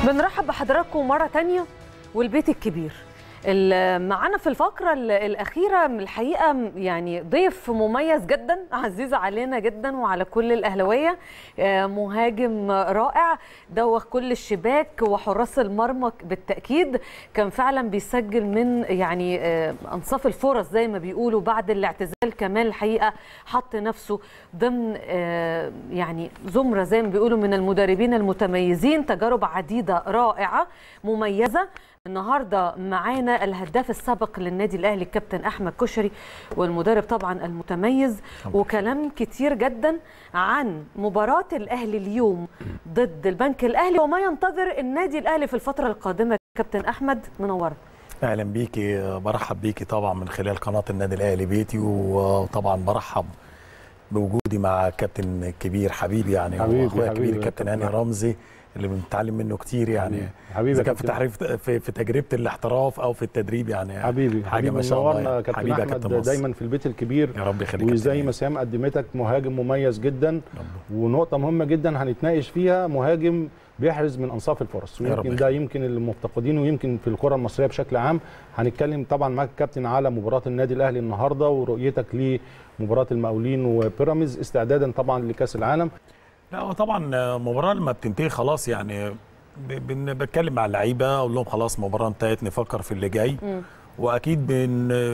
بنرحب بحضراتكم مرة تانية والبيت الكبير ال- معانا في الفقرة ال- الأخيرة الحقيقة يعني ضيف مميز جدا عزيز علينا جدا وعلى كل الأهلوية آه، مهاجم رائع دوخ كل الشباك وحراس المرمى بالتأكيد كان فعلا بيسجل من يعني آه، أنصاف الفرص زي ما بيقولوا بعد الاعتزال كمان الحقيقة حط نفسه ضمن آه، يعني زمرة زي ما بيقولوا من المدربين المتميزين تجارب عديدة رائعة مميزة النهارده معانا الهداف السابق للنادي الاهلي الكابتن احمد كشري والمدرب طبعا المتميز وكلام كتير جدا عن مباراه الاهلي اليوم ضد البنك الاهلي وما ينتظر النادي الاهلي في الفتره القادمه كابتن احمد منورنا اهلا بيكي برحب بيكي طبعا من خلال قناه النادي الاهلي بيتي وطبعا برحب بوجودي مع كابتن الكبير حبيبي يعني حبيبي، واخويا حبيبي الكبير يا الكابتن كابتن هاني أحمد. رمزي اللي بنتعلم منه كتير يعني حبيبي اذا يا كان في كابتن تحريف في, في تجربه الاحتراف او في التدريب يعني حبيبي حاجه حبيبي ما شاء الله منورنا يعني. كابتن حبيبي يا احمد كابتن مصر. دايما في البيت الكبير يا رب يخليك وزي كابتن ما سام قدمتك مهاجم مميز جدا رب. ونقطه مهمه جدا هنتناقش فيها مهاجم بيحرز من انصاف الفرص يا رب ويمكن ده يمكن اللي مفتقدينه ويمكن في الكره المصريه بشكل عام هنتكلم طبعا معاك كابتن على مباراه النادي الاهلي النهارده ورؤيتك لمباراه المقاولين وبيراميدز استعدادا طبعا لكاس العالم لا هو طبعا مباراة لما بتنتهي خلاص يعني ب- بن- بتكلم مع اللعيبه اقول لهم خلاص المباراه انتهت نفكر في اللي جاي واكيد بن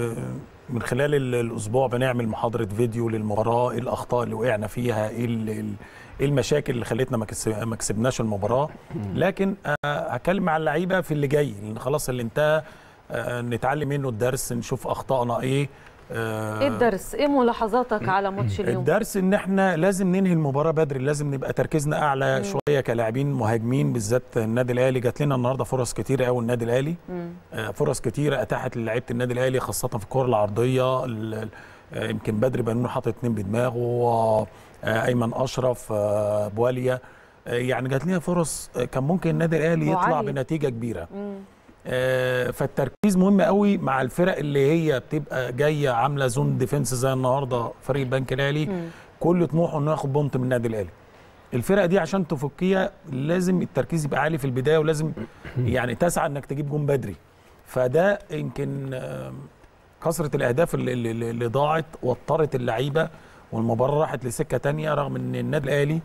من خلال ال- الاسبوع بنعمل محاضره فيديو للمباراه ايه الاخطاء اللي وقعنا فيها ايه ال- ال- ايه المشاكل اللي خلتنا ما كس- ما كسبناش المباراه لكن آه، هتكلم مع اللعيبه في اللي جاي لان خلاص اللي انتهى آه، نتعلم منه الدرس نشوف اخطائنا ايه آه، ايه الدرس ايه ملاحظاتك على ماتش اليوم الدرس ان احنا لازم ننهي المباراه بدري لازم نبقى تركيزنا اعلى شويه كلاعبين مهاجمين بالذات النادي الاهلي جات لنا النهارده فرص كتيره قوي النادي الاهلي مم. آه، فرص كتيره اتاحت للاعيبه النادي الاهلي خاصه في الكره العرضيه ال- ال- آه، يمكن بدري بنون حاطط اتنين بدماغه آه، آه، ايمن اشرف آه، بواليا آه، يعني جات لنا فرص آه، كان ممكن النادي الاهلي يطلع وعلي. بنتيجه كبيره مم. آه، فالتركيز مهم قوي مع الفرق اللي هي بتبقى جايه عامله زون ديفنس زي النهارده فريق البنك الاهلي مم. كل طموحه انه ياخد بونت من النادي الاهلي الفرقه دي عشان تفكيها لازم التركيز يبقى عالي في البدايه ولازم يعني تسعى انك تجيب جون بدري فده يمكن آم، كثره الاهداف اللي, اللي, اللي ضاعت وترت اللعيبه والمباراه راحت لسكه تانية رغم ان النادي الاهلي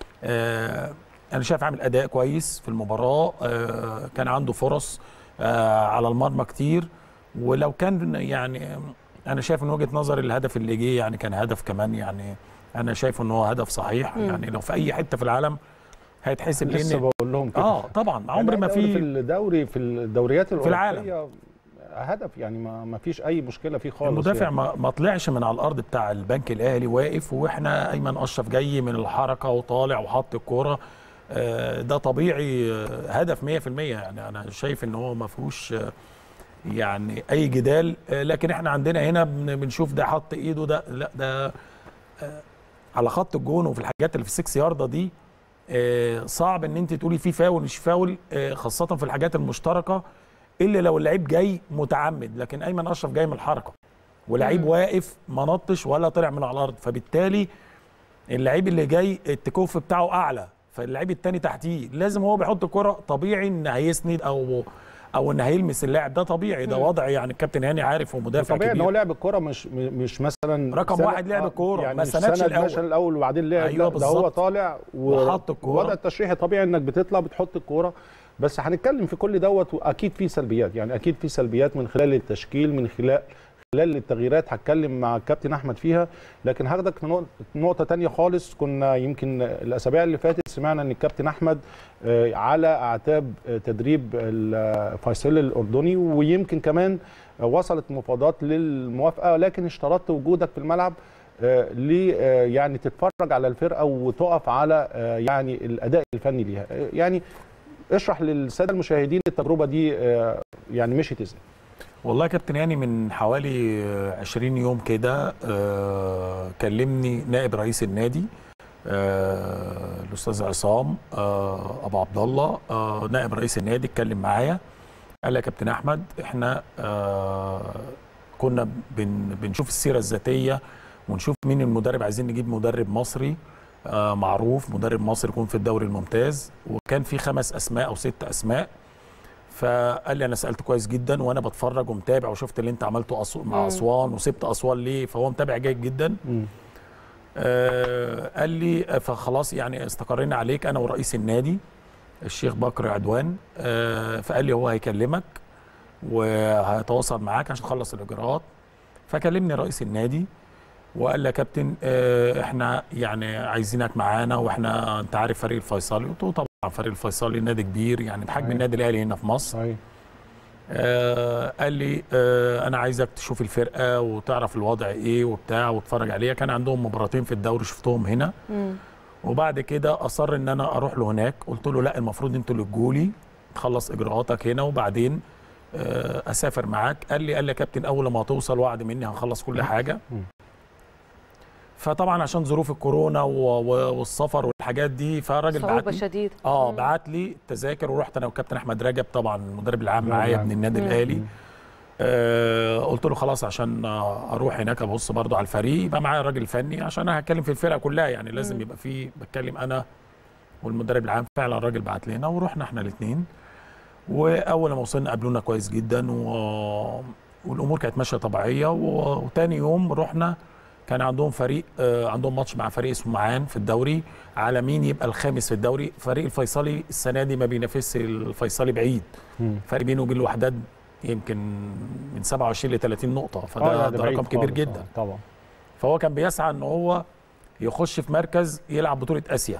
آه، انا شايف عامل اداء كويس في المباراه آه، كان عنده فرص آه، على المرمى كتير ولو كان يعني آم، انا شايف من وجهه نظري الهدف اللي جه يعني كان هدف كمان يعني انا شايف ان هو هدف صحيح مم. يعني لو في اي حته في العالم هيتحسب لسه لان بقول لهم كده اه طبعا عمر ما في في الدوري في الدوريات في العالم. الأوروبية هدف يعني ما ما فيش اي مشكله فيه خالص المدافع يعني. ما, ما طلعش من على الارض بتاع البنك الاهلي واقف واحنا ايمن اشرف جاي من الحركه وطالع وحط الكوره آه، ده طبيعي آه، هدف 100% يعني انا شايف ان هو ما فيهوش آه، يعني اي جدال آه، لكن احنا عندنا هنا بن- بنشوف ده حط ايده ده لا ده آه، على خط الجون وفي الحاجات اللي في السكس ياردة دي آه، صعب ان انت تقولي في فاول مش فاول آه، خاصه في الحاجات المشتركه الا لو اللعيب جاي متعمد لكن ايمن اشرف جاي من الحركه ولعيب مم. واقف ما نطش ولا طلع من على الارض فبالتالي اللعيب اللي جاي التكوف بتاعه اعلى فاللعيب التاني تحتيه لازم هو بيحط الكره طبيعي ان هيسند او او ان هيلمس اللاعب ده طبيعي ده مم. وضع يعني الكابتن هاني عارف ومدافع طبيعي ان هو كبير لعب الكوره مش مش مثلا رقم سند- واحد لعب آه، الكورة، يعني ما مش سندش سند الأول. مثلا الاول وبعدين لعب أيوة لا ده هو بالظبط. طالع و- وحط الكورة. الوضع التشريحي طبيعي انك بتطلع بتحط الكوره بس هنتكلم في كل دوت واكيد في سلبيات يعني اكيد في سلبيات من خلال التشكيل من خلال خلال التغييرات هتكلم مع الكابتن احمد فيها لكن هاخدك في نقطة- نقطه تانية خالص كنا يمكن الاسابيع اللي فاتت سمعنا ان الكابتن احمد آه، على اعتاب آه، تدريب ال- فيصل الاردني ويمكن كمان آه، وصلت مفاوضات للموافقه لكن اشترطت وجودك في الملعب آه، ل آه، يعني تتفرج على الفرقه وتقف على آه، يعني الاداء الفني ليها آه، يعني اشرح للساده المشاهدين التجربه دي آه، يعني مشيت ازاي والله يا كابتن هاني من حوالي آه، 20 يوم كده آه، كلمني نائب رئيس النادي آه، الاستاذ عصام آه، ابو عبد الله آه، نائب رئيس النادي اتكلم معايا قال لي يا كابتن احمد احنا آه، كنا بن بنشوف السيره الذاتيه ونشوف مين المدرب عايزين نجيب مدرب مصري آه، معروف مدرب مصري يكون في الدوري الممتاز وكان في خمس اسماء او ست اسماء فقال لي انا سالت كويس جدا وانا بتفرج ومتابع وشفت اللي انت عملته أسو- مع مم. اسوان وسبت اسوان ليه فهو متابع جيد جدا مم. آه قال لي آه، فخلاص يعني استقرينا عليك انا ورئيس النادي الشيخ بكر عدوان آه فقال لي هو هيكلمك وهيتواصل معاك عشان تخلص الاجراءات فكلمني رئيس النادي وقال لي يا كابتن آه احنا يعني عايزينك معانا واحنا انت عارف فريق الفيصلي قلت له طبعا فريق الفيصلي نادي كبير يعني بحجم صحيح. النادي الاهلي هنا في مصر صحيح آه قال لي آه انا عايزك تشوف الفرقه وتعرف الوضع ايه وبتاع وتتفرج عليها كان عندهم مباراتين في الدوري شفتهم هنا مم. وبعد كده اصر ان انا اروح له هناك قلت له لا المفروض انتوا اللي تجولي تخلص اجراءاتك هنا وبعدين آه اسافر معاك قال لي قال لي يا كابتن اول ما توصل وعد مني هنخلص كل حاجه مم. فطبعا عشان ظروف الكورونا و- و- والسفر والحاجات دي فالراجل بعت صعوبه لي شديده اه مم. بعت لي التذاكر ورحت انا والكابتن احمد رجب طبعا المدرب العام المدرب معايا العام. من النادي مم. الاهلي آه قلت له خلاص عشان آه، اروح هناك ابص برضو على الفريق يبقى معايا الراجل الفني عشان انا هتكلم في الفرقه كلها يعني لازم مم. يبقى في بتكلم انا والمدرب العام فعلا الراجل بعت لنا ورحنا احنا الاثنين واول ما وصلنا قابلونا كويس جدا و... والامور كانت ماشيه طبيعيه و... وتاني يوم رحنا كان عندهم فريق آه، عندهم ماتش مع فريق اسمه معان في الدوري على مين يبقى الخامس في الدوري فريق الفيصلي السنه دي ما بينافسش الفيصلي بعيد مم. فرق بينه وبين الوحدات يمكن من 27 ل 30 نقطه آه، فده لا، ده بعيد رقم كبير خالص، جدا آه، طبعا فهو كان بيسعى ان هو يخش في مركز يلعب بطوله اسيا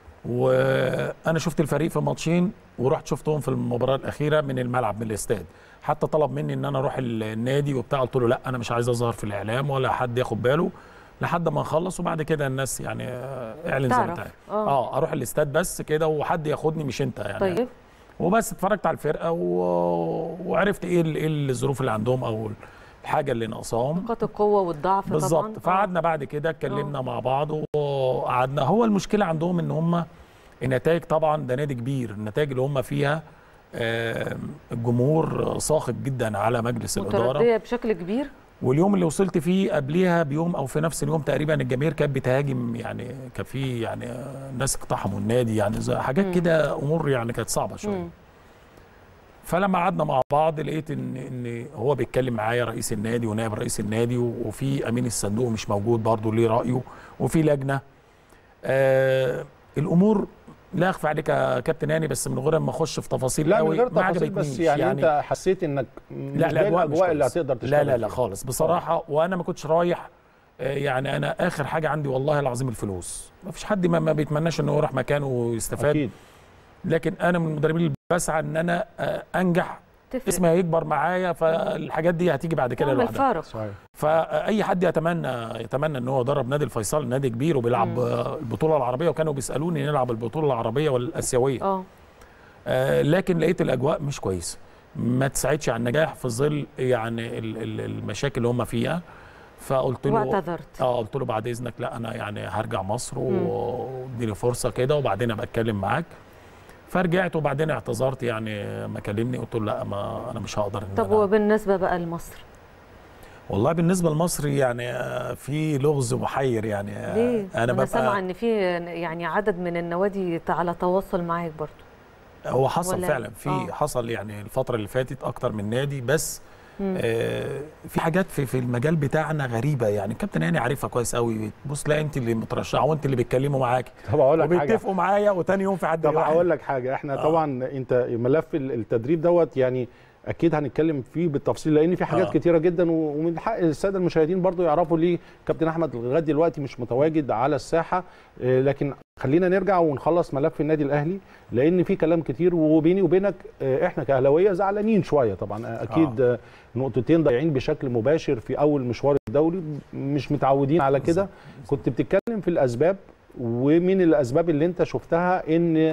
وانا شفت الفريق في ماتشين ورحت شفتهم في المباراه الاخيره من الملعب من الاستاد حتى طلب مني ان انا اروح النادي وبتاع قلت له لا انا مش عايز اظهر في الاعلام ولا حد ياخد باله لحد ما نخلص وبعد كده الناس يعني آه، اعلن زي ما تعرف. انت عايز. آه. اه اروح الاستاد بس كده وحد ياخدني مش انت يعني طيب وبس اتفرجت على الفرقه و... وعرفت ايه ال- ايه الظروف اللي عندهم او الحاجه اللي ناقصاهم نقاط القوه والضعف طبعا بالظبط آه. فقعدنا بعد كده اتكلمنا مع بعض وقعدنا هو المشكله عندهم ان هم النتائج طبعا ده نادي كبير النتائج اللي هم فيها آم، الجمهور ساخط جدا على مجلس الاداره مترديه بشكل كبير واليوم اللي وصلت فيه قبليها بيوم او في نفس اليوم تقريبا الجماهير كانت بتهاجم يعني كان في يعني آه، ناس اقتحموا النادي يعني زي حاجات مم. كده امور يعني كانت صعبه شويه مم. فلما قعدنا مع بعض لقيت ان ان هو بيتكلم معايا رئيس النادي ونائب رئيس النادي و- وفي امين الصندوق مش موجود برضه ليه رايه وفي لجنه آه الامور لا اخفى عليك يا كابتن هاني بس من غير ما اخش في تفاصيل لا من قوي غير ما تفاصيل بس عجبتنيش يعني, يعني انت حسيت انك مش لا ده الاجواء مش الاجواء اللي كويسة. هتقدر لا تشتغل لا لا فيها. خالص بصراحه وانا ما كنتش رايح آه، يعني انا اخر حاجه عندي والله العظيم الفلوس ما فيش حد ما, ما بيتمناش انه يروح مكانه ويستفاد اكيد لكن انا من المدربين اللي بسعى ان انا آه، انجح تفرق اسمي هيكبر معايا فالحاجات دي هتيجي بعد كده تعمل لوحدها فارق صحيح فاي حد يتمنى يتمنى ان هو يدرب نادي الفيصل نادي كبير وبيلعب مم. آه، البطوله العربيه وكانوا بيسالوني نلعب البطوله العربيه والاسيويه اه آه لكن لقيت الاجواء مش كويسه ما تساعدش على النجاح في ظل يعني ال- ال- المشاكل اللي هم فيها فقلت له واعتذرت اه قلت له بعد اذنك لا انا يعني هرجع مصر مم. واديني فرصه كده وبعدين ابقى اتكلم معاك فرجعت وبعدين اعتذرت يعني ما كلمني قلت له لا ما انا مش هقدر ان طب أنا وبالنسبه بقى لمصر والله بالنسبه لمصر يعني آه، في لغز محير يعني آه، ليه انا انا ببقى سامعه ان في يعني عدد من النوادي على تواصل معاك برضو هو حصل ولا- فعلا في آه. حصل يعني الفتره اللي فاتت اكتر من نادي بس مم. آه في حاجات في في المجال بتاعنا غريبه يعني الكابتن هاني عارفها كويس قوي بص لا انت اللي مترشحه وانت اللي بيتكلموا معاكي طب اقول لك حاجه وبيتفقوا معايا وتاني يوم في حد طب واحد. هقول لك حاجه احنا آه. طبعا انت ملف ال- التدريب دوت يعني اكيد هنتكلم فيه بالتفصيل لان في حاجات آه. كتيره جدا و- ومن حق الساده المشاهدين برضو يعرفوا ليه كابتن احمد لغايه دلوقتي مش متواجد على الساحه آه، لكن خلينا نرجع ونخلص ملف النادي الاهلي لان في كلام كتير وبيني وبينك آه، احنا كاهلاويه زعلانين شويه طبعا آه، اكيد آه. نقطتين ضايعين بشكل مباشر في اول مشوار الدوري مش متعودين على كده كنت بتتكلم في الاسباب ومن الاسباب اللي انت شفتها ان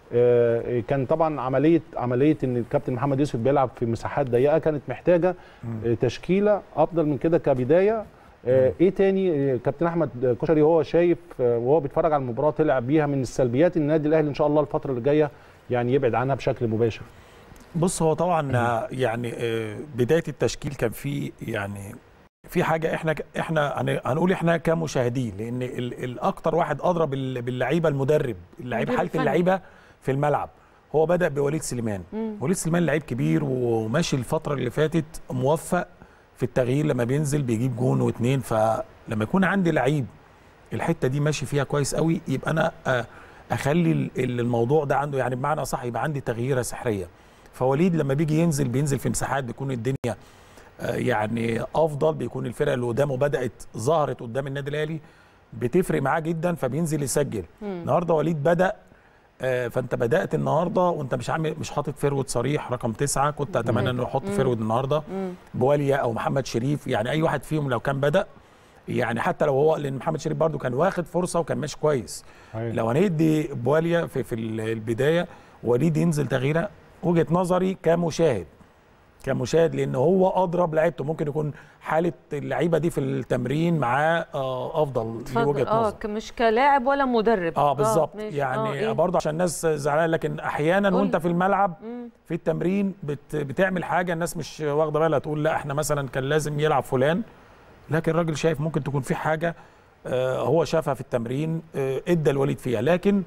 آه، كان طبعا عمليه عمليه ان الكابتن محمد يوسف بيلعب في مساحات ضيقه كانت محتاجه آه، تشكيله افضل من كده كبدايه آه، ايه تاني آه، كابتن احمد كشري هو شايف آه، وهو بيتفرج على المباراه طلع بيها من السلبيات النادي الاهلي ان شاء الله الفتره اللي جايه يعني يبعد عنها بشكل مباشر بص هو طبعا آه، يعني آه، بدايه التشكيل كان فيه يعني في حاجه احنا احنا هن- هنقول احنا كمشاهدين لان ال- الاكتر واحد ادرى بال- باللعيبه المدرب اللعيبه المدير حاله الفني. اللعيبه في الملعب هو بدا بوليد سليمان وليد سليمان لعيب كبير وماشي الفتره اللي فاتت موفق في التغيير لما بينزل بيجيب جون واثنين فلما يكون عندي لعيب الحته دي ماشي فيها كويس قوي يبقى انا آه، اخلي ال- ال- الموضوع ده عنده يعني بمعنى صح يبقى عندي تغييره سحريه فوليد لما بيجي ينزل بينزل في مساحات بيكون الدنيا آه، يعني افضل بيكون الفرقه اللي قدامه بدات ظهرت قدام النادي الاهلي بتفرق معاه جدا فبينزل يسجل النهارده وليد بدا آه، فانت بدات النهارده وانت مش عامل مش حاطط فيرود صريح رقم تسعه كنت اتمنى انه يحط فيرود النهارده بواليا او محمد شريف يعني اي واحد فيهم لو كان بدا يعني حتى لو هو لان محمد شريف برده كان واخد فرصه وكان ماشي كويس أيوة. لو هندي بواليا في في البدايه وليد ينزل تغييره وجهه نظري كمشاهد كمشاهد لان هو اضرب لعيبته ممكن يكون حاله اللعيبه دي في التمرين معاه آه، افضل اتفضل. لوجهه اه نظر ك- مش كلاعب ولا مدرب اه بالظبط ماشي. يعني آه، إيه؟ برضه عشان الناس زعلانه لكن احيانا قول وانت لي. في الملعب مم. في التمرين بت بتعمل حاجه الناس مش واخده بالها تقول لا احنا مثلا كان لازم يلعب فلان لكن الراجل شايف ممكن تكون في حاجه آه هو شافها في التمرين آه ادى الوليد فيها لكن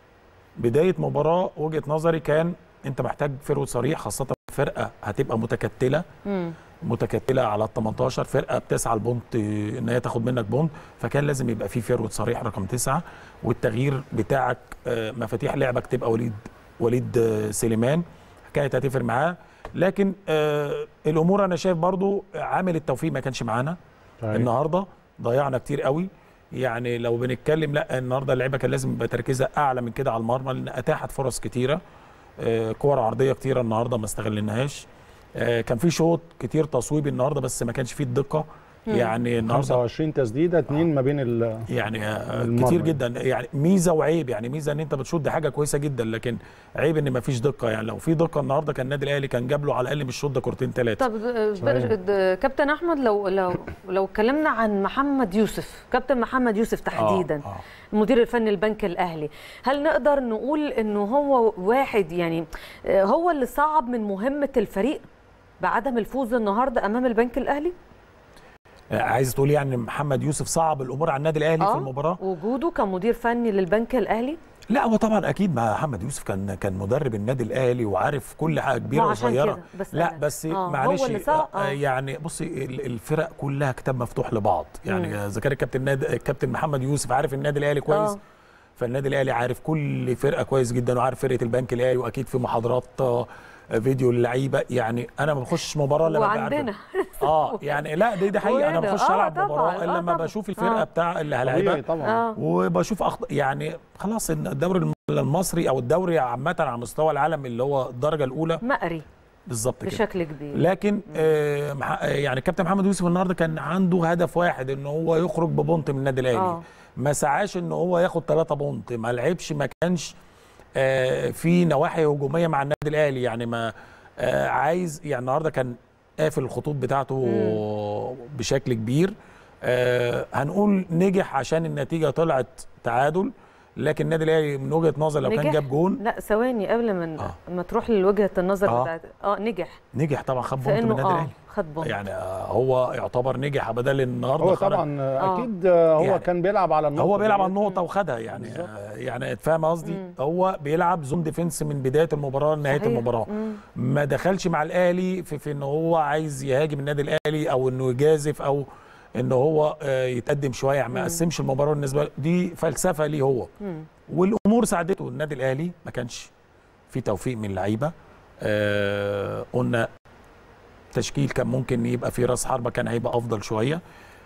بدايه مباراه وجهه نظري كان انت محتاج فرود صريح خاصه فرقه هتبقى متكتله مم. متكتله على ال 18 فرقه بتسعى البونت ان هي تاخد منك بونت فكان لازم يبقى في فيرود صريح رقم تسعه والتغيير بتاعك آه، مفاتيح لعبك تبقى وليد وليد آه، سليمان كانت هتفرق معاه لكن آه، الامور انا شايف برضو عامل التوفيق ما كانش معانا أيوة. النهارده ضيعنا كتير قوي يعني لو بنتكلم لا النهارده اللعيبه كان لازم يبقى تركيزها اعلى من كده على المرمى لان اتاحت فرص كتيره آه، كور عرضيه كتيره النهارده ما استغلناهاش آه، كان في شوط كتير تصويبي النهارده بس ما كانش فيه الدقه يعني النهارده 25 تسديده اثنين ما بين ال يعني آه، المرمى. كتير جدا يعني ميزه وعيب يعني ميزه ان انت بتشوط دي حاجه كويسه جدا لكن عيب ان ما فيش دقه يعني لو في دقه النهارده كان النادي الاهلي كان جاب له على الاقل من الشوط ده كورتين ثلاثه طب آه، صحيح. د- كابتن احمد لو لو لو اتكلمنا عن محمد يوسف كابتن محمد يوسف تحديدا آه. المدير الفني البنك الاهلي هل نقدر نقول انه هو واحد يعني آه، هو اللي صعب من مهمه الفريق بعدم الفوز النهارده امام البنك الاهلي آه، عايز تقول يعني محمد يوسف صعب الامور على النادي الاهلي في آه، المباراه وجوده كمدير فني للبنك الاهلي لا هو طبعا اكيد ما محمد يوسف كان كان مدرب النادي الاهلي وعارف كل حاجه كبيره ما عشان وصغيره كده بس لا أنا- بس آه، هو معلش اللي صعب، آه، آه. يعني بصي ال- الفرق كلها كتاب مفتوح لبعض يعني اذا كان الكابتن نادي الكابتن محمد يوسف عارف النادي الاهلي كويس آه. فالنادي الاهلي عارف كل فرقه كويس جدا وعارف فرقه البنك الاهلي واكيد في محاضرات آه، فيديو للعيبه يعني انا ما بخش مباراه الا ببقى عارف- وعندنا اه يعني لا دي دي حقيقه انا وهنا. بخش آه، العب طبعاً، مباراه آه، الا لما طبعاً. بشوف الفرقه آه. بتاع اللي طبيعي هلاعبها طبعا اه وبشوف أخط... يعني خلاص إن الدوري الم- المصري او الدوري عامه على مستوى العالم اللي هو الدرجه الاولى مقري بالظبط كده بشكل كبير لكن آه مح- آه، يعني كابتن محمد يوسف النهارده كان عنده هدف واحد ان هو يخرج ببونت من النادي الاهلي آه. ما سعاش ان هو ياخد ثلاثة بونت ما لعبش ما كانش آه في نواحي هجوميه مع النادي الاهلي يعني ما آه عايز يعني النهارده كان قافل الخطوط بتاعته بشكل كبير آه هنقول نجح عشان النتيجه طلعت تعادل لكن النادي الاهلي من وجهه نظر لو كان نجح؟ جاب جون لا ثواني قبل ما آه. ما تروح لوجهه النظر آه. بتاعت اه نجح نجح طبعا خد بونت من فانه النادي اه الاهلي خد بونت يعني آه، هو يعتبر نجح بدل النهارده هو خرج. طبعا آه. اكيد هو يعني كان بيلعب على النقطه هو بيلعب على ديت. النقطه وخدها يعني بالظبط. آه، يعني فاهم قصدي مم. هو بيلعب زون ديفنس من بدايه المباراه لنهايه صحيح. المباراه مم. ما دخلش مع الاهلي في, في ان هو عايز يهاجم النادي الاهلي او انه يجازف او ان هو آه، يتقدم شويه يعني ما قسمش المباراه بالنسبه له. دي فلسفه ليه هو مم. والامور ساعدته النادي الاهلي ما كانش في توفيق من اللعيبه آه قلنا تشكيل كان ممكن يبقى في راس حربه كان هيبقى افضل شويه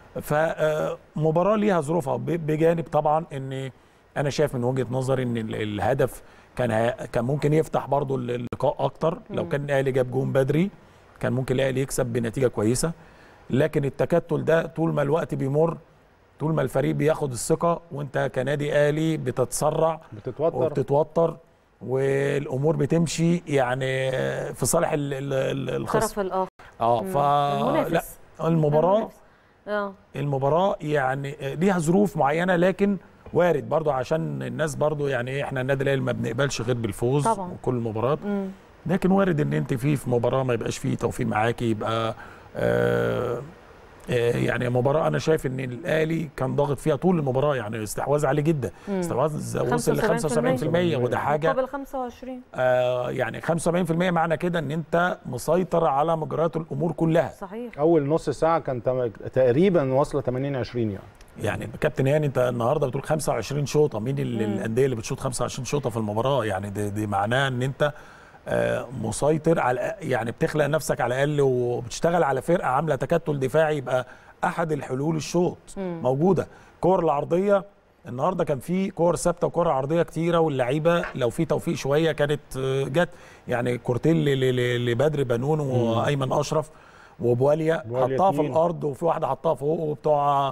فمباراه ليها ظروفها ب- بجانب طبعا ان انا شايف من وجهه نظري ان ال- الهدف كان هي- كان ممكن يفتح برضو اللقاء اكتر لو مم. كان الاهلي جاب جون بدري كان ممكن الاهلي يكسب بنتيجه كويسه لكن التكتل ده طول ما الوقت بيمر طول ما الفريق بياخد الثقه وانت كنادي اهلي بتتسرع بتتوتر وبتتوتر والامور بتمشي يعني في صالح ال- ال- ال- الخصم الطرف الاخر اه مم. ف لا المنافس المباراه المنافس. اه المباراه يعني ليها ظروف معينه لكن وارد برضو عشان الناس برضو يعني إيه، احنا النادي الاهلي ما بنقبلش غير بالفوز طبعاً. وكل المباريات مم. لكن وارد ان انت في في مباراه ما يبقاش فيه توفيق معاكي يبقى آه آه، يعني مباراه انا شايف ان الاهلي كان ضاغط فيها طول المباراه يعني استحواذ عالي جدا استحواذ وصل ل 75% وده حاجه مقابل 25 آه يعني 75% معنى كده ان انت مسيطر على مجريات الامور كلها صحيح اول نص ساعه كان تم- تقريبا واصله 80 20 يعني يعني كابتن هاني انت النهارده بتقول 25 شوطه مين ال- الانديه اللي بتشوط 25 شوطه في المباراه يعني دي, دي معناه ان انت آه، مسيطر على يعني بتخلق نفسك على الاقل وبتشتغل على فرقه عامله تكتل دفاعي يبقى احد الحلول الشوط موجوده كور العرضيه النهارده كان في كور ثابته وكور عرضيه كتيره واللعيبه لو في توفيق شويه كانت آه، جت يعني كورتين ل- ل- لبدر بنون وايمن اشرف وبواليا بواليا حطها في اتنين. الارض وفي واحده حطها فوق وبتوع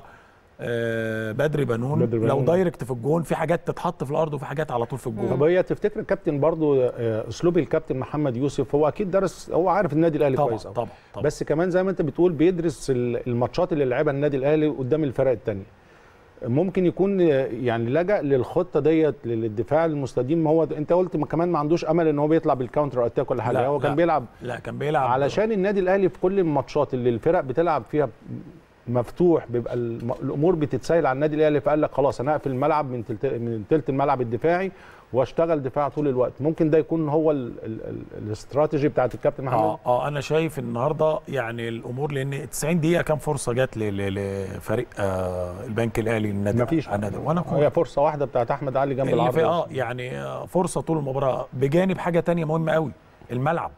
آه، بدر بنون بدر لو بنون. دايركت في الجون في حاجات تتحط في الارض وفي حاجات على طول في الجون طب هي تفتكر الكابتن برضو آه، اسلوب الكابتن محمد يوسف هو اكيد درس هو عارف النادي الاهلي طبعا كويس أوي. طبعا طبعا بس كمان زي ما انت بتقول بيدرس ال- الماتشات اللي لعبها النادي الاهلي قدام الفرق الثانيه ممكن يكون يعني لجأ للخطه ديت للدفاع المستديم ما هو انت قلت ما كمان ما عندوش امل ان هو بيطلع بالكاونتر اتاك ولا حاجه لا، هو كان لا. بيلعب لا كان بيلعب علشان النادي الاهلي في كل الماتشات اللي الفرق بتلعب فيها مفتوح بيبقى الم- الامور بتتسهل على النادي الاهلي فقال لك خلاص انا اقفل الملعب من تلت من تلت الملعب الدفاعي واشتغل دفاع طول الوقت ممكن ده يكون هو ال- ال- ال- الاستراتيجي بتاعت الكابتن محمد اه اه انا شايف النهارده يعني الامور لان 90 دقيقه كام فرصه جت ل- ل- لفريق آه البنك الاهلي النادي مفيش النادي وانا كنت هي فرصه واحده بتاعت احمد علي جنب اللي العرض في اه يعني آه، فرصه طول المباراه بجانب حاجه تانية مهمه قوي الملعب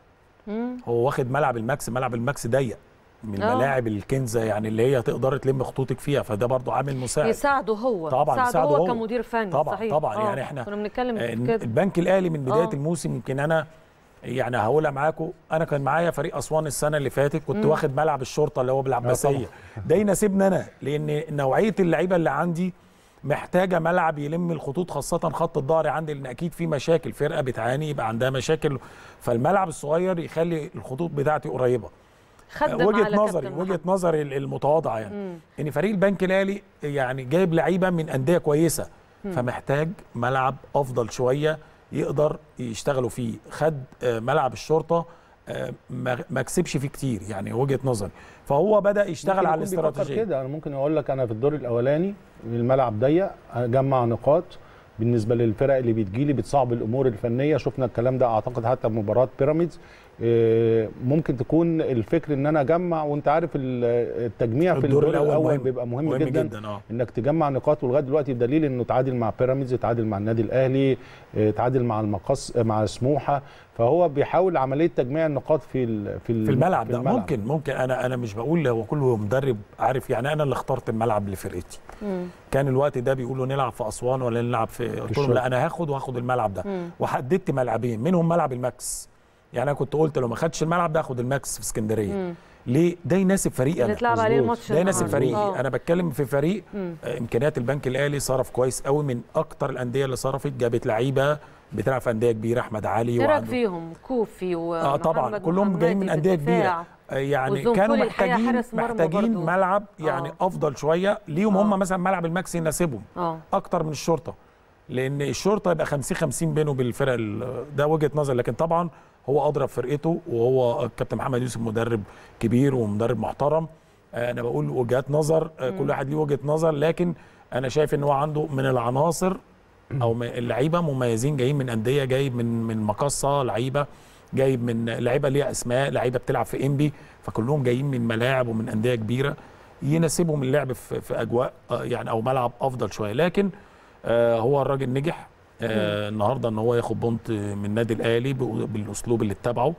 هو واخد ملعب الماكس ملعب الماكس ضيق من آه. الملاعب الكنزه يعني اللي هي تقدر تلم خطوطك فيها فده برضو عامل مساعد يساعده هو طبعاً يساعده يساعده هو هو. كمدير فني طبعا صحيح. طبعا آه، يعني احنا كنا بنتكلم آه، في كده البنك الاهلي من بدايه آه. الموسم يمكن انا يعني هقولها معاكم انا كان معايا فريق اسوان السنه اللي فاتت كنت واخد ملعب الشرطه اللي هو بالعباسيه ده يناسبني انا لان نوعيه اللعيبه اللي عندي محتاجه ملعب يلم الخطوط خاصه خط الظهر عندي لان اكيد في مشاكل فرقه بتعاني يبقى عندها مشاكل فالملعب الصغير يخلي الخطوط بتاعتي قريبه خدم وجهه على نظري كابتن وجهه محمد. نظري المتواضعه يعني ان فريق البنك الاهلي يعني جايب لعيبه من انديه كويسه فمحتاج ملعب افضل شويه يقدر يشتغلوا فيه خد آه، ملعب الشرطه آه، ما ما كسبش فيه كتير يعني وجهه نظري فهو بدا يشتغل ممكن على يكون بيفكر الاستراتيجيه كده انا ممكن اقول لك انا في الدور الاولاني الملعب ضيق اجمع نقاط بالنسبه للفرق اللي بتجيلي بتصعب الامور الفنيه شفنا الكلام ده اعتقد حتى في مباراه بيراميدز إيه، ممكن تكون الفكر ان انا اجمع وانت عارف ال- التجميع في الدور الاول مهم. بيبقى مهم, مهم جدا, جدا اه انك تجمع نقاط ولغايه دلوقتي بدليل انه تعادل مع بيراميدز تعادل مع النادي الاهلي إيه، تعادل مع المقص مع سموحه فهو بيحاول عمليه تجميع النقاط في ال- في, ال- في الملعب في ده ممكن ممكن انا انا مش بقول هو كله مدرب عارف يعني انا اللي اخترت الملعب لفرقتي كان الوقت ده بيقولوا نلعب في اسوان ولا نلعب في قلت لهم الشرطة. لا انا هاخد وهاخد الملعب ده وحددت ملعبين منهم ملعب الماكس يعني انا كنت قلت لو ما خدتش الملعب ده اخد الماكس في اسكندريه ليه ده يناسب فريقي اللي انا اتلعب عليه مظبوط. الماتش ده يناسب النهاردة. فريقي آه. انا بتكلم في فريق آه، امكانيات البنك الاهلي صرف كويس قوي من اكتر الانديه اللي صرفت جابت لعيبه بتلعب في انديه كبيره احمد علي ايه رايك وعنده فيهم كوفي و اه طبعا محمد كلهم جايين من محمدي انديه في الدفاع. كبيره آه، يعني والزنفولي كانوا الحقيقة محتاجين حارس مرمى محتاجين برضو. ملعب يعني آه. افضل شويه ليهم آه. هم مثلا ملعب الماكس يناسبهم اه اكتر من الشرطه لان الشرطه يبقى 50 50 بينه وبين الفرق ال- ده وجهه نظر لكن طبعا هو اضرب فرقته وهو الكابتن محمد يوسف مدرب كبير ومدرب محترم آه، انا بقول وجهات نظر آه، كل واحد ليه وجهه نظر لكن انا شايف ان هو عنده من العناصر او م- اللعيبه مميزين جايين من انديه جايب من من مقصه لعيبه جايب من لعيبه ليها اسماء لعيبه بتلعب في انبي فكلهم جايين من ملاعب ومن انديه كبيره يناسبهم اللعب في, في اجواء آه، يعني او ملعب افضل شويه لكن آه هو الراجل نجح آه النهارده ان هو ياخد بونت من النادي الاهلي بأ- بالاسلوب اللي اتبعه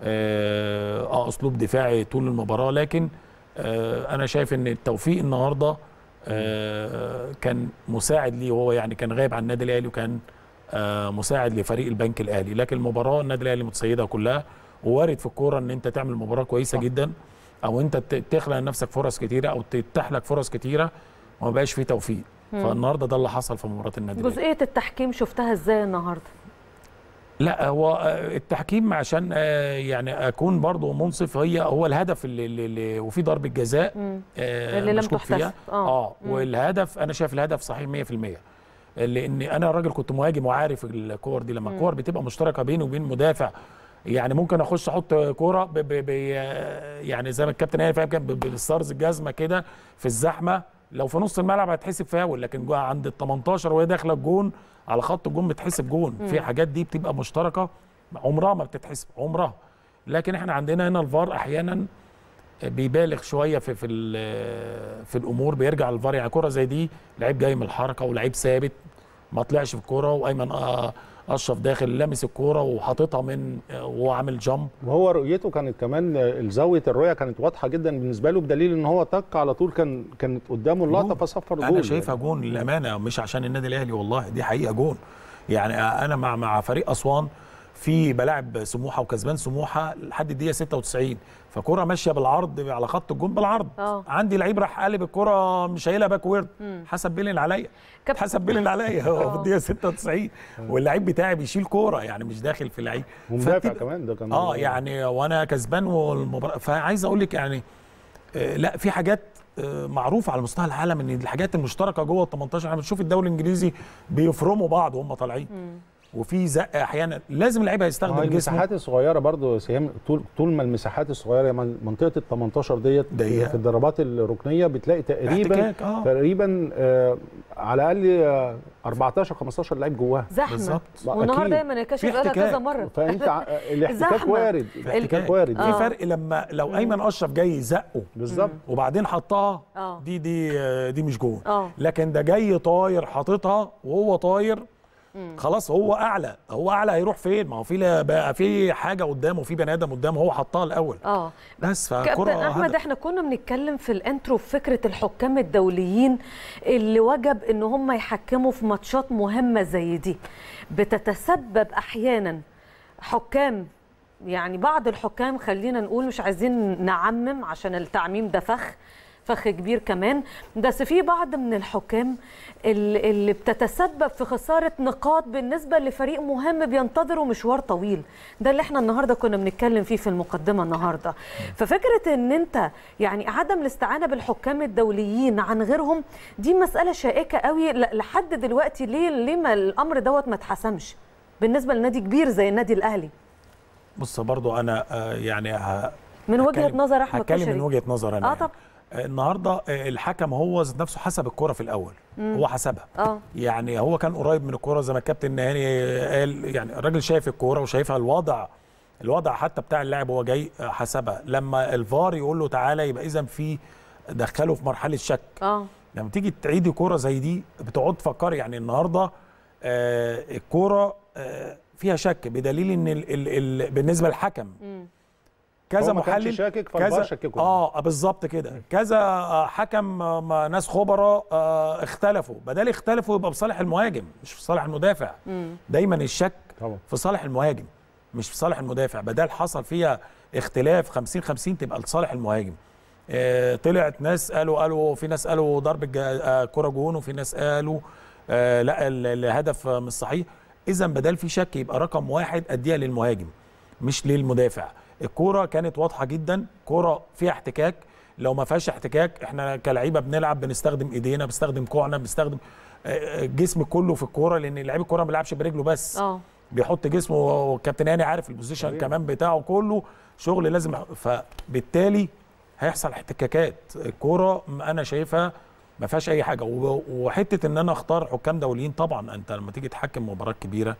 اه آه، اسلوب دفاعي طول المباراه لكن آه انا شايف ان التوفيق النهارده آه كان مساعد ليه وهو يعني كان غايب عن النادي الاهلي وكان آه مساعد لفريق البنك الاهلي لكن المباراه النادي الاهلي متسيدها كلها ووارد في الكوره ان انت تعمل مباراه كويسه صح. جدا او انت ت- تخلق لنفسك فرص كتيره او تتاح لك فرص كتيره وما بقاش فيه توفيق فالنهارده ده اللي حصل في مباراه النادي الاهلي جزئيه التحكيم شفتها ازاي النهارده لا هو آه، التحكيم عشان آه، يعني اكون برضو منصف هي هو الهدف اللي, اللي, اللي وفي ضربه جزاء آه، اللي لم مشكوك تحتسب. فيها آه. اه والهدف انا شايف الهدف صحيح 100% لان انا راجل كنت مهاجم وعارف الكور دي لما الكور بتبقى مشتركه بيني وبين مدافع يعني ممكن اخش احط كوره ب ب ب يعني زي ما الكابتن هاني فاهم كده ب- بالستارز الجزمه كده في الزحمه لو في نص الملعب هتحسب فاول لكن جوه عند ال 18 وهي داخله الجون على خط الجون بتحسب جون في حاجات دي بتبقى مشتركه عمرها ما بتتحسب عمرها لكن احنا عندنا هنا الفار احيانا بيبالغ شويه في في ال- في الامور بيرجع الفار يعني كره زي دي لعيب جاي من الحركه ولعيب ثابت ما طلعش في الكوره وايمن آه، اشرف داخل لامس الكوره وحاططها من آه، وهو عامل جامب وهو رؤيته كانت كمان آه، زاويه الرؤيه كانت واضحه جدا بالنسبه له بدليل ان هو تك على طول كان كانت قدامه اللقطه جون. فصفر جول انا شايفها جون للامانه مش عشان النادي الاهلي والله دي حقيقه جون يعني انا مع مع فريق اسوان في بلاعب سموحه وكسبان سموحه لحد الدقيقه 96 فكره ماشيه بالعرض على خط الجون بالعرض آه. عندي لعيب راح قالب الكره مش شايلها باكورد حسب بيلين عليا كابتن- حسب بيلين عليا هو آه. في الدقيقه 96 واللعيب بتاعي بيشيل كوره يعني مش داخل في لعيب ومدافع فبتبقى- كمان ده كان اه يعني وانا كسبان والمباراه فعايز اقول لك يعني آه، لا في حاجات آه، معروفه على مستوى العالم ان الحاجات المشتركه جوه ال 18 احنا بنشوف الدوري الانجليزي بيفرموا بعض وهم طالعين وفي زق احيانا لازم اللعيب ما هي هيستخدم جسمه المساحات الصغيره برضو سيام طول طول ما المساحات الصغيره من- منطقه ال 18 ديت ضيقة. في الضربات الركنيه بتلاقي تقريبا احتكاك اه تقريبا آه على الاقل آه 14 15 لعيب جواها زحمه بالظبط. والنهارده أكيد. دايما الكشف في قالها كذا احتكاك. مره فانت ع- الاحتكاك زحمة. وارد احتكاك وارد في آه. فرق لما لو ايمن اشرف جاي يزقه بالظبط وبعدين حطها آه. دي دي آه، دي مش جون اه لكن ده جاي طاير حاططها وهو طاير خلاص هو اعلى هو اعلى هيروح فين ما هو في لا- بقى في حاجه قدامه في بني ادم قدامه هو حطها الاول اه بس كابتن فكره احمد هدف. احنا كنا بنتكلم في الانترو في فكره الحكام الدوليين اللي وجب ان هم يحكموا في ماتشات مهمه زي دي بتتسبب احيانا حكام يعني بعض الحكام خلينا نقول مش عايزين نعمم عشان التعميم ده فخ فخ كبير كمان بس في بعض من الحكام اللي اللي بتتسبب في خساره نقاط بالنسبه لفريق مهم بينتظروا مشوار طويل ده اللي احنا النهارده كنا بنتكلم فيه في المقدمه النهارده ففكره ان انت يعني عدم الاستعانه بالحكام الدوليين عن غيرهم دي مساله شائكه قوي ل- لحد دلوقتي ليه ليه ما الامر دوت ما اتحسمش بالنسبه لنادي كبير زي النادي الاهلي بص برضو انا آه، يعني ه- من وجهه هتكلم- نظر احمد هتكلم كشري من وجهه نظر انا اه يعني. طب آه، النهارده آه، الحكم هو ذات نفسه حسب الكره في الاول هو حسبها اه يعني هو كان قريب من الكوره زي ما الكابتن نهاني قال يعني الراجل شايف الكوره وشايفها الوضع الوضع حتى بتاع اللاعب وهو جاي آه، حسبها لما الفار يقول له تعالى يبقى اذا في دخله في مرحله شك اه لما تيجي تعيدي كوره زي دي بتقعد تفكري يعني النهارده آه الكوره آه فيها شك بدليل ان ال ال ال بالنسبه للحكم كذا هو ما كانش محلل شاكك فالفار كذا شككه. اه بالظبط كده كذا آه، حكم آه، ما- ناس خبراء آه اختلفوا بدل اختلفوا يبقى بصالح المهاجم مش في صالح المدافع دايما الشك طبعا في صالح المهاجم مش في صالح المدافع بدل حصل فيها اختلاف 50 50 تبقى لصالح المهاجم آه طلعت ناس قالوا قالوا في ناس قالوا ضرب الج- آه كرة جون وفي ناس قالوا آه لا ال- الهدف آه، مش صحيح اذا بدل في شك يبقى رقم واحد اديها للمهاجم مش للمدافع الكوره كانت واضحه جدا كوره فيها احتكاك لو ما فيهاش احتكاك احنا كلعيبه بنلعب بنستخدم ايدينا بنستخدم كوعنا بنستخدم آه، آه، الجسم كله في الكوره لان لعيب الكوره ما بيلعبش برجله بس اه بيحط جسمه والكابتن هاني عارف البوزيشن طبيعي. كمان بتاعه كله شغل لازم فبالتالي هيحصل احتكاكات الكوره انا شايفها ما فيهاش اي حاجه و- وحته ان انا اختار حكام دوليين طبعا انت لما تيجي تحكم مباراه كبيره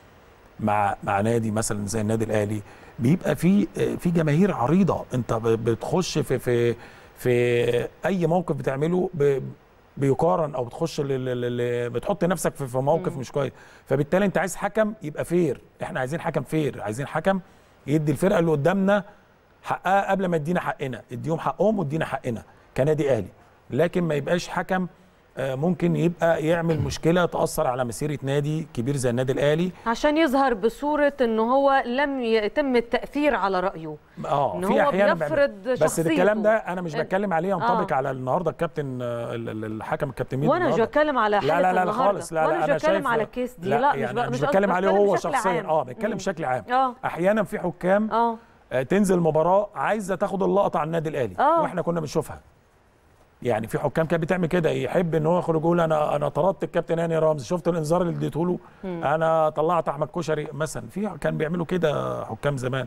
مع مع نادي مثلا زي النادي الاهلي بيبقى في في جماهير عريضه انت ب- بتخش في في في اي موقف بتعمله ب- بيقارن او بتخش ل- ل- ل- بتحط نفسك في في موقف مش كويس فبالتالي انت عايز حكم يبقى فير احنا عايزين حكم فير عايزين حكم يدي الفرقه اللي قدامنا حقها قبل ما يدينا حقنا اديهم حقهم وادينا حقنا كنادي اهلي لكن ما يبقاش حكم آه، ممكن يبقى يعمل مشكله تاثر على مسيره نادي كبير زي النادي الاهلي عشان يظهر بصوره ان هو لم يتم التاثير على رايه اه إن في هو احيانا بيفرض بيعمل- بس شخصيته. الكلام ده انا مش بتكلم عليه ينطبق آه. على النهارده الكابتن آه، ال- ال- الحكم الكابتن ميدو وانا مش النهاردة. بتكلم على حاله لا لا لا, لا النهاردة. خالص لا وانا لا مش انا بتكلم شايف على الكيس دي لا, يعني مش, أنا ب- مش قصدي- بتكلم عليه هو بشكل شخصيا عام. اه بتكلم مم. بشكل عام اه احيانا في حكام اه آه، تنزل مباراه عايزه تاخد اللقطه على النادي الاهلي آه. واحنا كنا بنشوفها يعني في حكام كانت بتعمل كده يحب ان هو يخرج يقول انا انا طردت الكابتن هاني رمزي شفت الانذار اللي اديته له انا طلعت احمد كشري مثلا في كان بيعملوا كده حكام زمان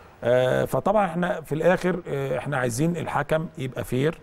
آه فطبعا احنا في الاخر آه احنا عايزين الحكم يبقى فير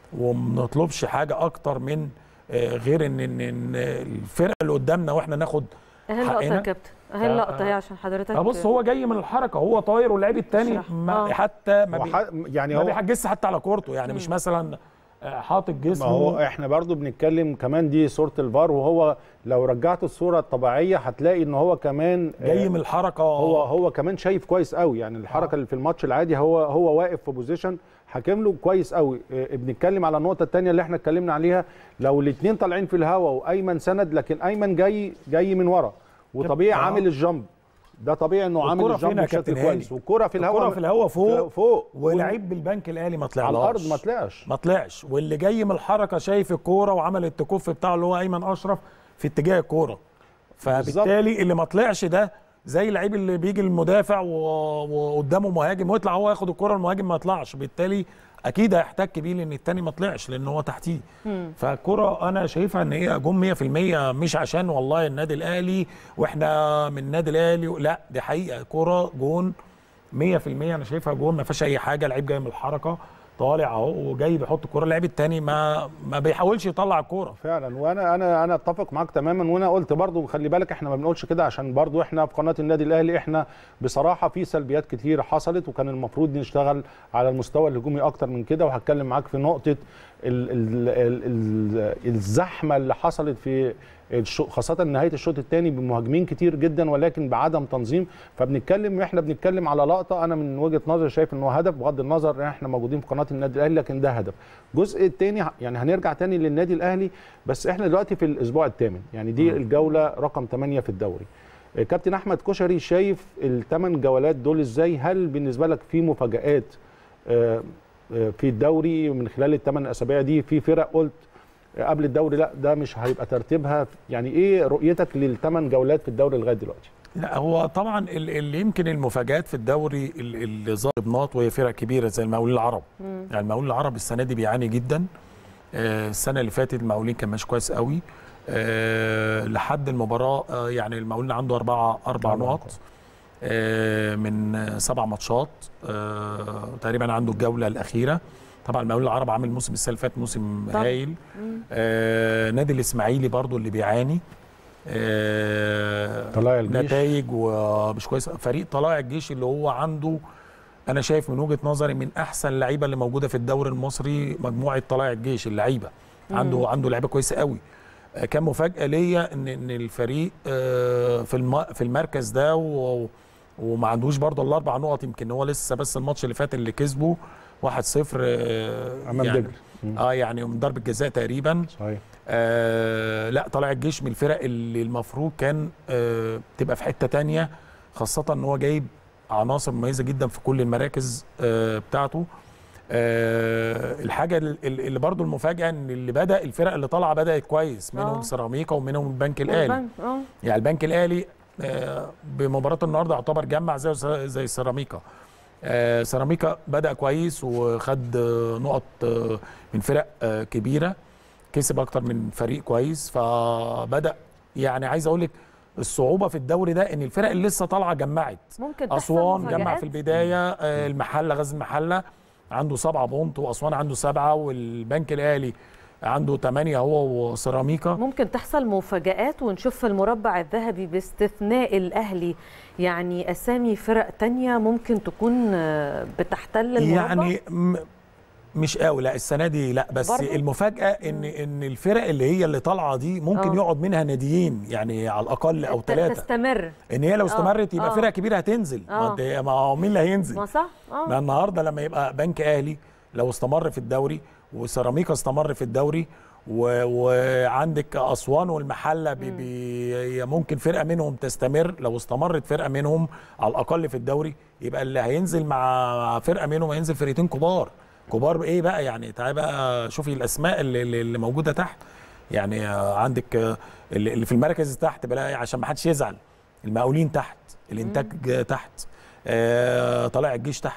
وما نطلبش حاجه اكتر من آه غير ان ان إن الفرقه اللي قدامنا واحنا ناخد اهي اللقطه يا حقنا. كابتن اهي آه، اللقطه آه. هي عشان حضرتك اه بص هو جاي من الحركه هو طاير واللعيب التاني اشرح. ما آه. حتى ما, بي وح- يعني ما هو بيحجزش حتى على كورته يعني مش مثلا آه، حاطط ما جسمه هو احنا برضو بنتكلم كمان دي صوره الفار وهو لو رجعت الصوره الطبيعيه هتلاقي ان هو كمان جاي آه، من الحركه هو هو كمان شايف كويس قوي يعني الحركه اللي في الماتش العادي هو هو واقف في بوزيشن حاكم له كويس قوي آه، بنتكلم على النقطه الثانيه اللي احنا اتكلمنا عليها لو الاثنين طالعين في الهواء وايمن سند لكن ايمن جاي جاي من ورا وطبيعي آه. عامل الجامب ده طبيعي انه عامل والكرة فين الجامب يا بشكل كابتن كويس هاني؟ والكره في الهواء الكرة في الهواء فوق فوق ولعيب بالبنك الاهلي ما طلعش على الارض ما طلعش ما طلعش واللي جاي من الحركه شايف الكوره وعمل التكوف بتاعه اللي هو ايمن اشرف في اتجاه الكوره فبالتالي اللي ما طلعش ده زي اللعيب اللي بيجي المدافع و- وقدامه مهاجم ويطلع هو ياخد الكوره المهاجم ما يطلعش بالتالي اكيد هيحتك بيه لان التاني ما طلعش لان هو تحتيه فالكره انا شايفها ان هي جون 100% مش عشان والله النادي الاهلي واحنا من النادي الاهلي لا دي حقيقه كره جون 100% انا شايفها جون ما فيهاش اي حاجه لعيب جاي من الحركه طالع اهو وجاي بيحط الكوره اللعيب التاني ما ما بيحاولش يطلع الكوره فعلا وانا انا انا اتفق معاك تماما وانا قلت برضو خلي بالك احنا ما بنقولش كده عشان برضو احنا في قناه النادي الاهلي احنا بصراحه في سلبيات كتير حصلت وكان المفروض نشتغل على المستوى الهجومي اكتر من كده وهتكلم معاك في نقطه ال ال ال ال الزحمه اللي حصلت في الشو خاصة نهاية الشوط الثاني بمهاجمين كتير جدا ولكن بعدم تنظيم فبنتكلم احنا بنتكلم على لقطة انا من وجهة نظري شايف انه هدف بغض النظر ان احنا موجودين في قناة النادي الاهلي لكن ده هدف. الجزء الثاني يعني هنرجع تاني للنادي الاهلي بس احنا دلوقتي في الاسبوع الثامن يعني دي الجولة رقم 8 في الدوري. كابتن احمد كشري شايف الثمان جولات دول ازاي هل بالنسبة لك في مفاجآت آه، آه، في الدوري من خلال الثمان اسابيع دي في فرق قلت قبل الدوري لا ده مش هيبقى ترتيبها يعني ايه رؤيتك للثمان جولات في الدوري لغايه دلوقتي لا هو طبعا ال- اللي يمكن المفاجات في الدوري ال- اللي ظهرت نقط وهي فرق كبيره زي المقاولين العرب يعني المقاولين العرب السنه دي بيعاني جدا آه، السنه اللي فاتت المقاولين كان ماشي كويس قوي آه، لحد المباراه آه، يعني المقاولين عنده اربعه اربع أربع نقط آه، من آه، سبع ماتشات آه، تقريبا عنده الجوله الاخيره طبعا المقاولين العرب عامل موسم السنه اللي فاتت موسم طبعاً. هايل آه، نادي الاسماعيلي برضو اللي بيعاني آه، طلائع الجيش. نتائج ومش كويسه فريق طلائع الجيش اللي هو عنده انا شايف من وجهه نظري من احسن اللعيبه اللي موجوده في الدوري المصري مجموعه طلائع الجيش اللعيبه عنده عنده لعيبه كويسه قوي آه، كان مفاجاه ليا ان ان الفريق آه، في الم في المركز ده و وما عندوش برضه الاربع نقط يمكن هو لسه بس الماتش اللي فات اللي كسبه 1-0 آه، أمام يعني دجلة. مم. اه يعني من ضربه جزاء تقريبا صحيح آه لا طلع الجيش من الفرق اللي المفروض كان آه تبقى في حته تانية خاصه ان هو جايب عناصر مميزه جدا في كل المراكز آه بتاعته آه الحاجه ال- ال- اللي برضو المفاجاه ان اللي بدا الفرق اللي طالعه بدات كويس منهم آه. سيراميكا ومنهم البنك الاهلي والبنك، اه يعني البنك الاهلي آه، بمباراه النهارده يعتبر جمع زي زي سيراميكا آه، سيراميكا بدا كويس وخد آه، نقط آه، من فرق آه، كبيره كسب اكتر من فريق كويس فبدا يعني عايز اقول لك الصعوبه في الدوري ده ان الفرق اللي لسه طالعه جمعت ممكن تحصل اسوان جمع مفاجآت. في البدايه آه، المحله غزل المحله عنده سبعة بونت واسوان عنده سبعة والبنك الاهلي عنده ثمانية هو وسيراميكا ممكن تحصل مفاجآت ونشوف في المربع الذهبي باستثناء الأهلي يعني أسامي فرق تانية ممكن تكون آه، بتحتل المربع يعني م- مش قوي لا السنه دي لا بس برضو؟ برضو؟ المفاجاه ان ان الفرق اللي هي اللي طالعه دي ممكن آه. يقعد منها ناديين يعني على الاقل او ت- ثلاثه تستمر ان هي لو استمرت يبقى آه. فرق كبيره هتنزل ما آه. انت- ما هو مين اللي هينزل ما صح ما اه النهارده لما يبقى بنك اهلي لو استمر في الدوري وسيراميكا استمر في الدوري و... وعندك اسوان والمحله بي... بي... ممكن فرقه منهم تستمر لو استمرت فرقه منهم على الاقل في الدوري يبقى اللي هينزل مع فرقه منهم هينزل فرقتين كبار كبار ايه بقى يعني تعالى بقى شوفي الاسماء اللي, اللي اللي موجوده تحت يعني آه، عندك آه، اللي اللي في المركز تحت بلاقي عشان ما حدش يزعل المقاولين تحت الانتاج تحت آه، طالع الجيش تحت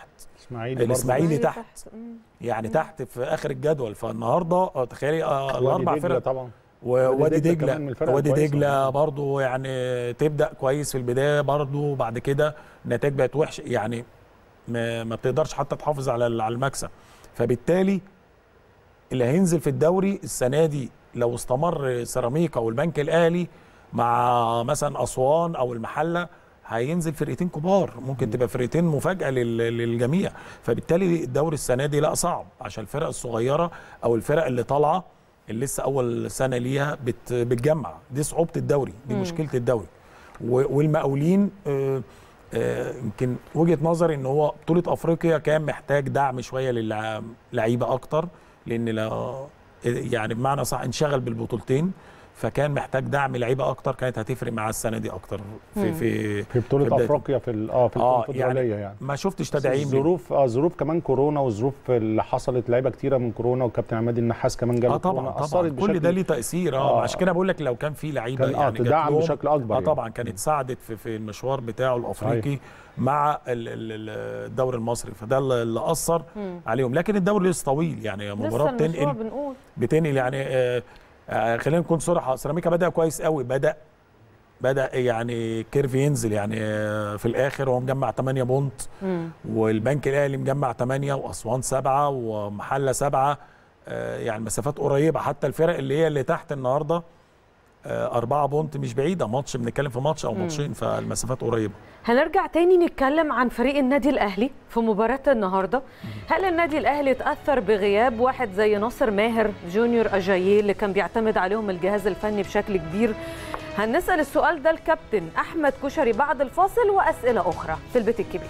الاسماعيلي برضه. الإسماعيلي إسماعيلي تحت. يعني تحت في اخر الجدول فالنهارده آه، تخيلي آه، وادي الاربع دجلة فرق طبعا ووادي دجلة دجله كمان من الفرق وادي الكويسة. دجله برضو يعني تبدا كويس في البدايه برضو بعد كده النتائج بقت وحشه يعني ما, ما بتقدرش حتى تحافظ على ال- على المكسب فبالتالي اللي هينزل في الدوري السنه دي لو استمر سيراميكا والبنك الاهلي مع مثلا اسوان او المحله هينزل فرقتين كبار ممكن تبقى فرقتين مفاجاه لل- للجميع فبالتالي الدوري السنه دي لا صعب عشان الفرق الصغيره او الفرق اللي طالعه اللي لسه اول سنه ليها بت بتجمع دي صعوبه الدوري دي مم. مشكله الدوري و- والمقاولين آه، آه، يمكن وجهه نظري ان هو بطوله افريقيا كان محتاج دعم شويه للعيبه اكتر لان لا يعني بمعنى صح انشغل بالبطولتين فكان محتاج دعم لعيبه اكتر كانت هتفرق معاه السنه دي اكتر في مم. في في بطوله في بداية- افريقيا في ال- اه في آه، الكونفدراليه يعني, ما شفتش بس تدعيم الظروف اه ظروف كمان كورونا والظروف اللي حصلت لعيبه كتيره من كورونا وكابتن عماد النحاس كمان جاله اه طبعا كورونا طبعا اثرت كل ده بشكل ليه تاثير اه آه. عشان كده بقول لك لو كان في لعيبه كان اه يعني جات تدعم لهم- بشكل اكبر اه يعني. طبعا كانت ساعدت في في المشوار بتاعه الافريقي مع ال- ال- ال- الدوري المصري فده اللي اللي اثر مم. عليهم لكن الدوري لسه طويل يعني مباراه لسه المشوار بتنقل بنقول بتنقل يعني آه آه خلينا نكون صراحه سيراميكا بدا كويس قوي بدا بدا يعني كيرف ينزل يعني آه في الاخر هو مجمع 8 بونت مم. والبنك الاهلي مجمع 8 واسوان 7 ومحله 7 آه يعني مسافات قريبه حتى الفرق اللي هي اللي تحت النهارده آه أربعة بونت مش بعيدة ماتش بنتكلم في ماتش أو ماتشين فالمسافات قريبة هنرجع تاني نتكلم عن فريق النادي الاهلي في مباراه النهارده هل النادي الاهلي اتاثر بغياب واحد زي ناصر ماهر جونيور اجاييه اللي كان بيعتمد عليهم الجهاز الفني بشكل كبير هنسال السؤال ده الكابتن احمد كشري بعد الفاصل واسئله اخرى في البيت الكبير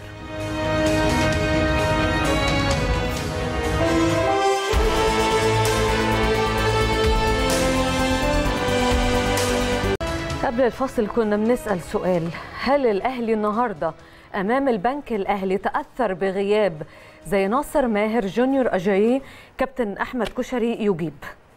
قبل الفاصل كنا بنسأل سؤال هل الأهلي النهاردة أمام البنك الأهلي تأثر بغياب زي ناصر ماهر جونيور أجاييه كابتن أحمد كشري يجيب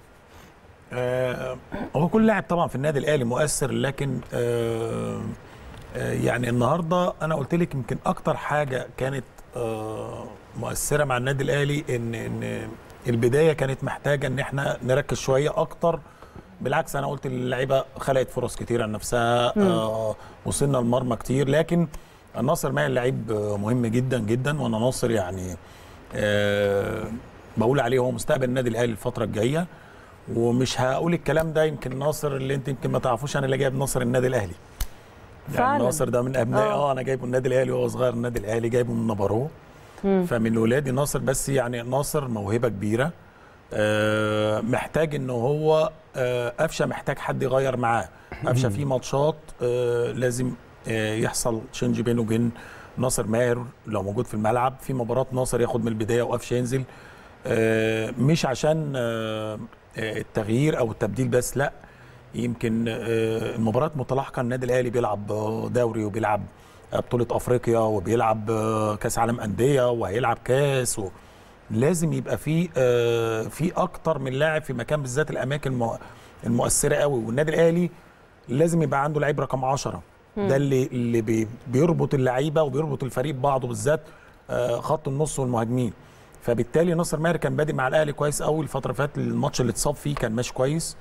آه هو كل لاعب طبعا في النادي الأهلي مؤثر لكن آه آه يعني النهاردة أنا قلت لك يمكن أكتر حاجة كانت آه مؤثرة مع النادي الأهلي إن إن البداية كانت محتاجة إن إحنا نركز شوية أكتر بالعكس انا قلت اللعيبه خلقت فرص كتير عن نفسها آه وصلنا المرمى كتير لكن ناصر ماهر لعيب آه، مهم جدا جدا وانا ناصر يعني آه بقول عليه هو مستقبل النادي الاهلي الفتره الجايه ومش هقول الكلام ده يمكن ناصر اللي انت يمكن ما تعرفوش انا اللي جايب ناصر النادي الاهلي يعني فعلاً. ناصر ده من ابنائي آه. اه انا جايبه النادي الاهلي وهو صغير النادي الاهلي جايبه من نبارو فمن ولادي ناصر بس يعني ناصر موهبه كبيره آه، محتاج ان هو آه، قفشه محتاج حد يغير معاه قفشه في ماتشات آه، لازم آه، يحصل تشنج بينه وبين ناصر ماهر لو موجود في الملعب في مباراه ناصر ياخد من البدايه وقفشه ينزل آه، مش عشان آه، آه، التغيير او التبديل بس لا يمكن آه، المباريات متلاحقه النادي الاهلي بيلعب آه، دوري وبيلعب آه، بطوله افريقيا وبيلعب آه، كاس عالم انديه وهيلعب كاس و... لازم يبقى في آه، في اكتر من لاعب في مكان بالذات الاماكن المؤ- المؤثره قوي والنادي الاهلي لازم يبقى عنده لعيب رقم 10 ده اللي اللي بي- بيربط اللعيبه وبيربط الفريق ببعضه بالذات آه، خط النص والمهاجمين فبالتالي ناصر ماهر كان بادئ مع الاهلي كويس قوي الفتره اللي فاتت الماتش اللي اتصاب فيه كان ماشي كويس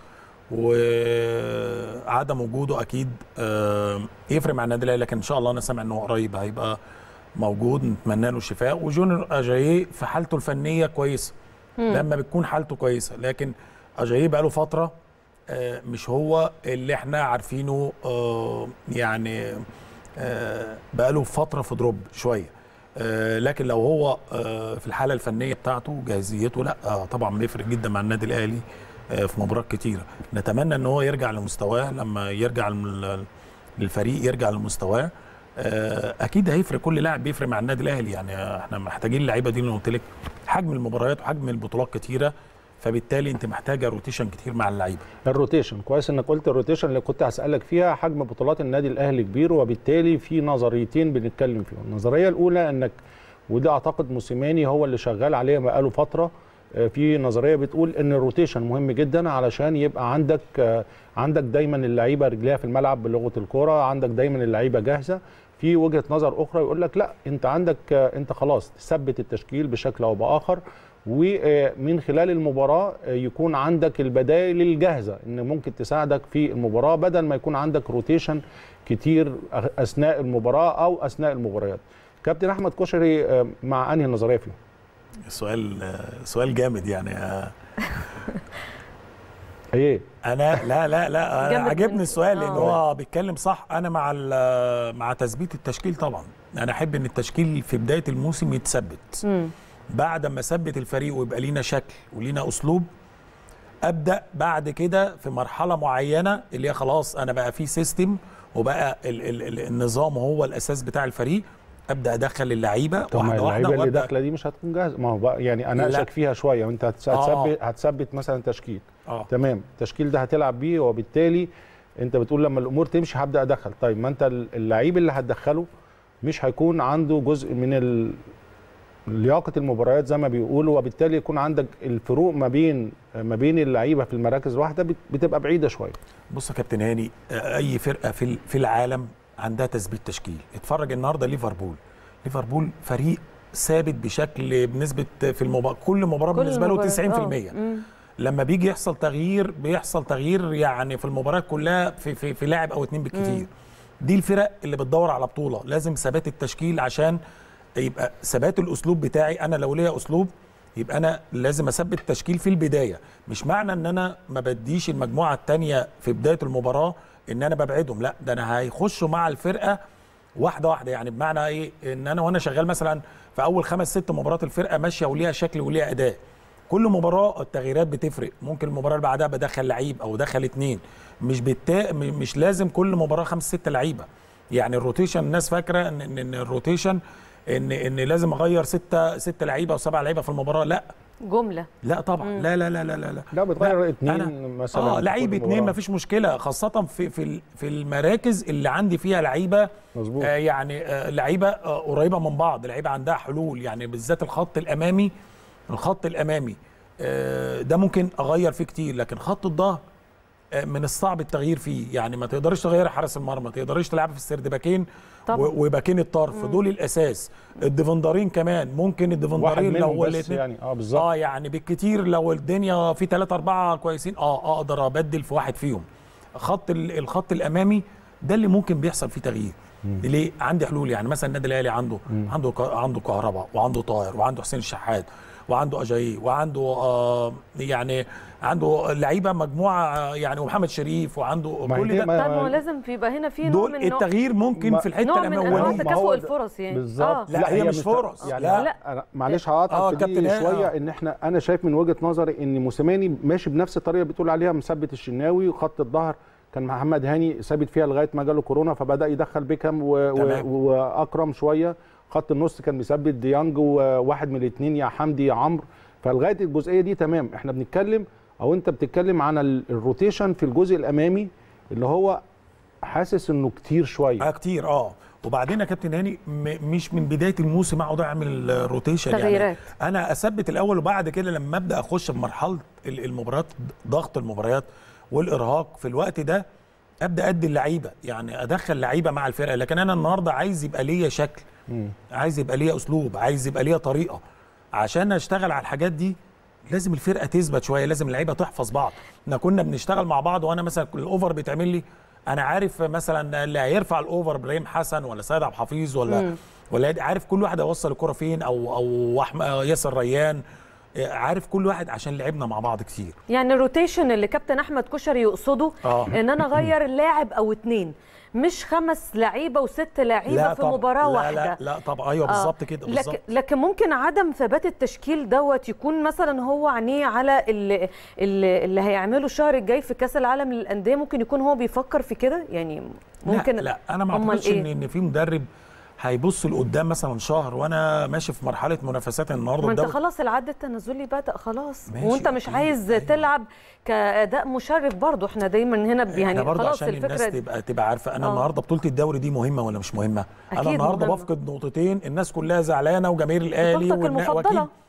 وعدم وجوده اكيد آه، يفرق مع النادي الاهلي لكن ان شاء الله انا سامع انه قريب هيبقى موجود نتمنى له الشفاء وجونيور اجاييه في حالته الفنيه كويسه لما بتكون حالته كويسه لكن اجاييه بقى له فتره آه، مش هو اللي احنا عارفينه آه، يعني آه، بقى له فتره في دروب شويه آه، لكن لو هو آه، في الحاله الفنيه بتاعته جاهزيته لا آه، طبعا بيفرق جدا مع النادي الاهلي آه، في مباريات كتيره نتمنى ان هو يرجع لمستواه لما يرجع لل- للفريق يرجع لمستواه آه، اكيد هيفرق كل لاعب بيفرق مع النادي الاهلي يعني احنا محتاجين اللعيبه دي اللي قلت لك حجم المباريات وحجم البطولات كتيره فبالتالي انت محتاجه روتيشن كتير مع اللعيبه الروتيشن كويس انك قلت الروتيشن اللي كنت هسالك فيها حجم بطولات النادي الاهلي كبير وبالتالي في نظريتين بنتكلم فيهم النظريه الاولى انك وده اعتقد موسيماني هو اللي شغال عليها بقاله فتره آه، في نظريه بتقول ان الروتيشن مهم جدا علشان يبقى عندك آه، عندك دايما اللعيبه رجليها في الملعب بلغه الكوره عندك دايما اللعيبه جاهزه في وجهه نظر اخرى يقول لك لا انت عندك آه، انت خلاص تثبت التشكيل بشكل او باخر ومن خلال المباراه آه، يكون عندك البدائل الجاهزه ان ممكن تساعدك في المباراه بدل ما يكون عندك روتيشن كتير أ- اثناء المباراه او اثناء المباريات كابتن احمد كشري آه، مع انهي نظريه فيهم سؤال آه، سؤال جامد يعني آه، ايه انا لا لا لا جامد أنا عجبني من- السؤال لان آه. هو بيتكلم صح انا مع ال- مع تثبيت التشكيل طبعا انا احب ان التشكيل في بدايه الموسم يتثبت مم. بعد ما اثبت الفريق ويبقى لينا شكل ولينا اسلوب ابدا بعد كده في مرحله معينه اللي هي خلاص انا بقى في سيستم وبقى ال ال ال النظام هو الاساس بتاع الفريق ابدا ادخل اللعيبه طب ما واحده واحده اللعيبه اللي وأبدأ- داخله دي مش هتكون جاهزه ما هو بقى يعني اناقشك لا. فيها شويه وانت هتس- آه. هتثبت هتثبت مثلا تشكيل اه تمام التشكيل ده هتلعب بيه وبالتالي انت بتقول لما الامور تمشي هبدا ادخل طيب ما انت اللعيب اللي هتدخله مش هيكون عنده جزء من ال... لياقه المباريات زي ما بيقولوا وبالتالي يكون عندك الفروق ما بين ما بين اللعيبه في المراكز الواحده بت- بتبقى بعيده شويه بص يا كابتن هاني آه، اي فرقه في ال- في العالم عندها تثبيت تشكيل اتفرج النهارده ليفربول ليفربول فريق ثابت بشكل بنسبه في المباراه كل مباراه كل بالنسبه له المباريات. 90% آه. مم. لما بيجي يحصل تغيير بيحصل تغيير يعني في المباراه كلها في في, في لاعب او اتنين بالكتير دي الفرق اللي بتدور على بطوله لازم ثبات التشكيل عشان يبقى ثبات الاسلوب بتاعي انا لو ليا اسلوب يبقى انا لازم اثبت التشكيل في البدايه مش معنى ان انا ما بديش المجموعه الثانيه في بدايه المباراه ان انا ببعدهم لا ده انا هيخشوا مع الفرقه واحده واحده يعني بمعنى ايه ان انا وانا شغال مثلا في اول خمس ست مباريات الفرقه ماشيه وليها شكل وليها اداء كل مباراه التغييرات بتفرق ممكن المباراه اللي بعدها بدخل لعيب او دخل اتنين مش بالتا... م- مش لازم كل مباراه خمس ست لعيبه يعني الروتيشن الناس فاكره ان ان, إن الروتيشن ان ان لازم اغير ستة ست لعيبه او سبع لعيبه في المباراه لا جمله لا طبعا لا لا لا لا لا, لا. لا بتغير اتنين أنا- مثلا اه في لعيب كل اتنين مباراة. مفيش مشكله خاصه في في ال- في المراكز اللي عندي فيها لعيبه مظبوط آه يعني آه لعيبه آه قريبه من بعض لعيبه عندها حلول يعني بالذات الخط الامامي الخط الامامي آه ده ممكن اغير فيه كتير لكن خط الظهر آه، من الصعب التغيير فيه يعني ما تقدرش تغير حارس المرمى ما تقدرش تلعب في السردباكين طبعا. و- وباكين الطرف دول الاساس الديفندرين كمان ممكن واحد الديفندرين منهم لو بس الاتنين- يعني اه بالظبط اه يعني بالكتير لو الدنيا في ثلاثة أربعة كويسين اه اقدر ابدل في واحد فيهم خط ال- الخط الامامي ده اللي ممكن بيحصل فيه تغيير ليه عندي حلول يعني مثلا النادي الاهلي عنده عنده ك- عنده كهرباء وعنده طاهر وعنده حسين الشحات وعنده اجاي وعنده آه يعني عنده لعيبه مجموعه آه، يعني ومحمد شريف وعنده ما هي كل دي- ده ما- طب ما هو لازم في يبقى هنا في نوع دول من نوع, التغيير ممكن ما- في الحته نوع من انواع الاولانيه ما تكافؤ هو ده- الفرص يعني بالظبط آه. لا، هي مش فرص. يعني لا. لا أنا معلش هقطعك آه، في كابتن دي هاني، شويه آه. ان احنا انا شايف من وجهه نظري ان موسيماني ماشي بنفس الطريقه اللي بتقول عليها مثبت الشناوي وخط الظهر كان محمد هاني ثابت فيها لغايه ما جاله كورونا فبدا يدخل بيكهام و... و... تمام. واكرم شويه خط النص كان مثبت ديانج وواحد من الاثنين يا حمدي يا عمرو فلغايه الجزئيه دي تمام احنا بنتكلم او انت بتتكلم عن ال- الروتيشن في الجزء الامامي اللي هو حاسس انه كتير شويه اه كتير اه وبعدين يا كابتن هاني م- مش من بدايه الموسم اقعد اعمل روتيشن تغييرات. يعني انا اثبت الاول وبعد كده لما ابدا اخش في مرحله ال- المباريات ضغط المباريات والارهاق في الوقت ده ابدا ادي اللعيبه يعني ادخل لعيبه مع الفرقه لكن انا النهارده عايز يبقى ليا شكل عايز يبقى ليا اسلوب عايز يبقى ليا طريقه عشان اشتغل على الحاجات دي لازم الفرقه تثبت شويه لازم اللعيبه تحفظ بعض احنا كنا بنشتغل مع بعض وانا مثلا الاوفر بيتعمل لي انا عارف مثلا اللي هيرفع الاوفر ابراهيم حسن ولا سيد عبد الحفيظ ولا ولا عارف كل واحد هيوصل الكره فين او او أحم- ياسر ريان عارف كل واحد عشان لعبنا مع بعض كتير يعني الروتيشن اللي كابتن احمد كشري يقصده آه. ان انا اغير لاعب او اتنين مش خمس لعيبه وست لعيبه في طبعا. مباراه لا واحده لا لا طبعا ايوه آه. بالظبط كده لكن بالظبط لكن ممكن عدم ثبات التشكيل دوت يكون مثلا هو عينيه على اللي, اللي, اللي هيعمله الشهر الجاي في كاس العالم للانديه ممكن يكون هو بيفكر في كده يعني ممكن لا, لا انا ما أمال اعتقدش إيه؟ ان ان في مدرب هيبص لقدام مثلا شهر وانا ماشي في مرحله منافسات النهارده ما انت الدوري. خلاص العد التنازلي بدا خلاص ماشي، وانت مش أوكي، عايز أيوة. تلعب كاداء مشرف برضه احنا دايما هنا ب- يعني احنا برضه خلاص عشان الناس الفكره دي تبقى تبقى عارفه انا آه. النهارده بطوله الدوري دي مهمه ولا مش مهمه انا أكيد النهارده مهمة. بفقد نقطتين الناس كلها زعلانه وجماهير الاهلي بطولتك والنا- المفضلة. واكيد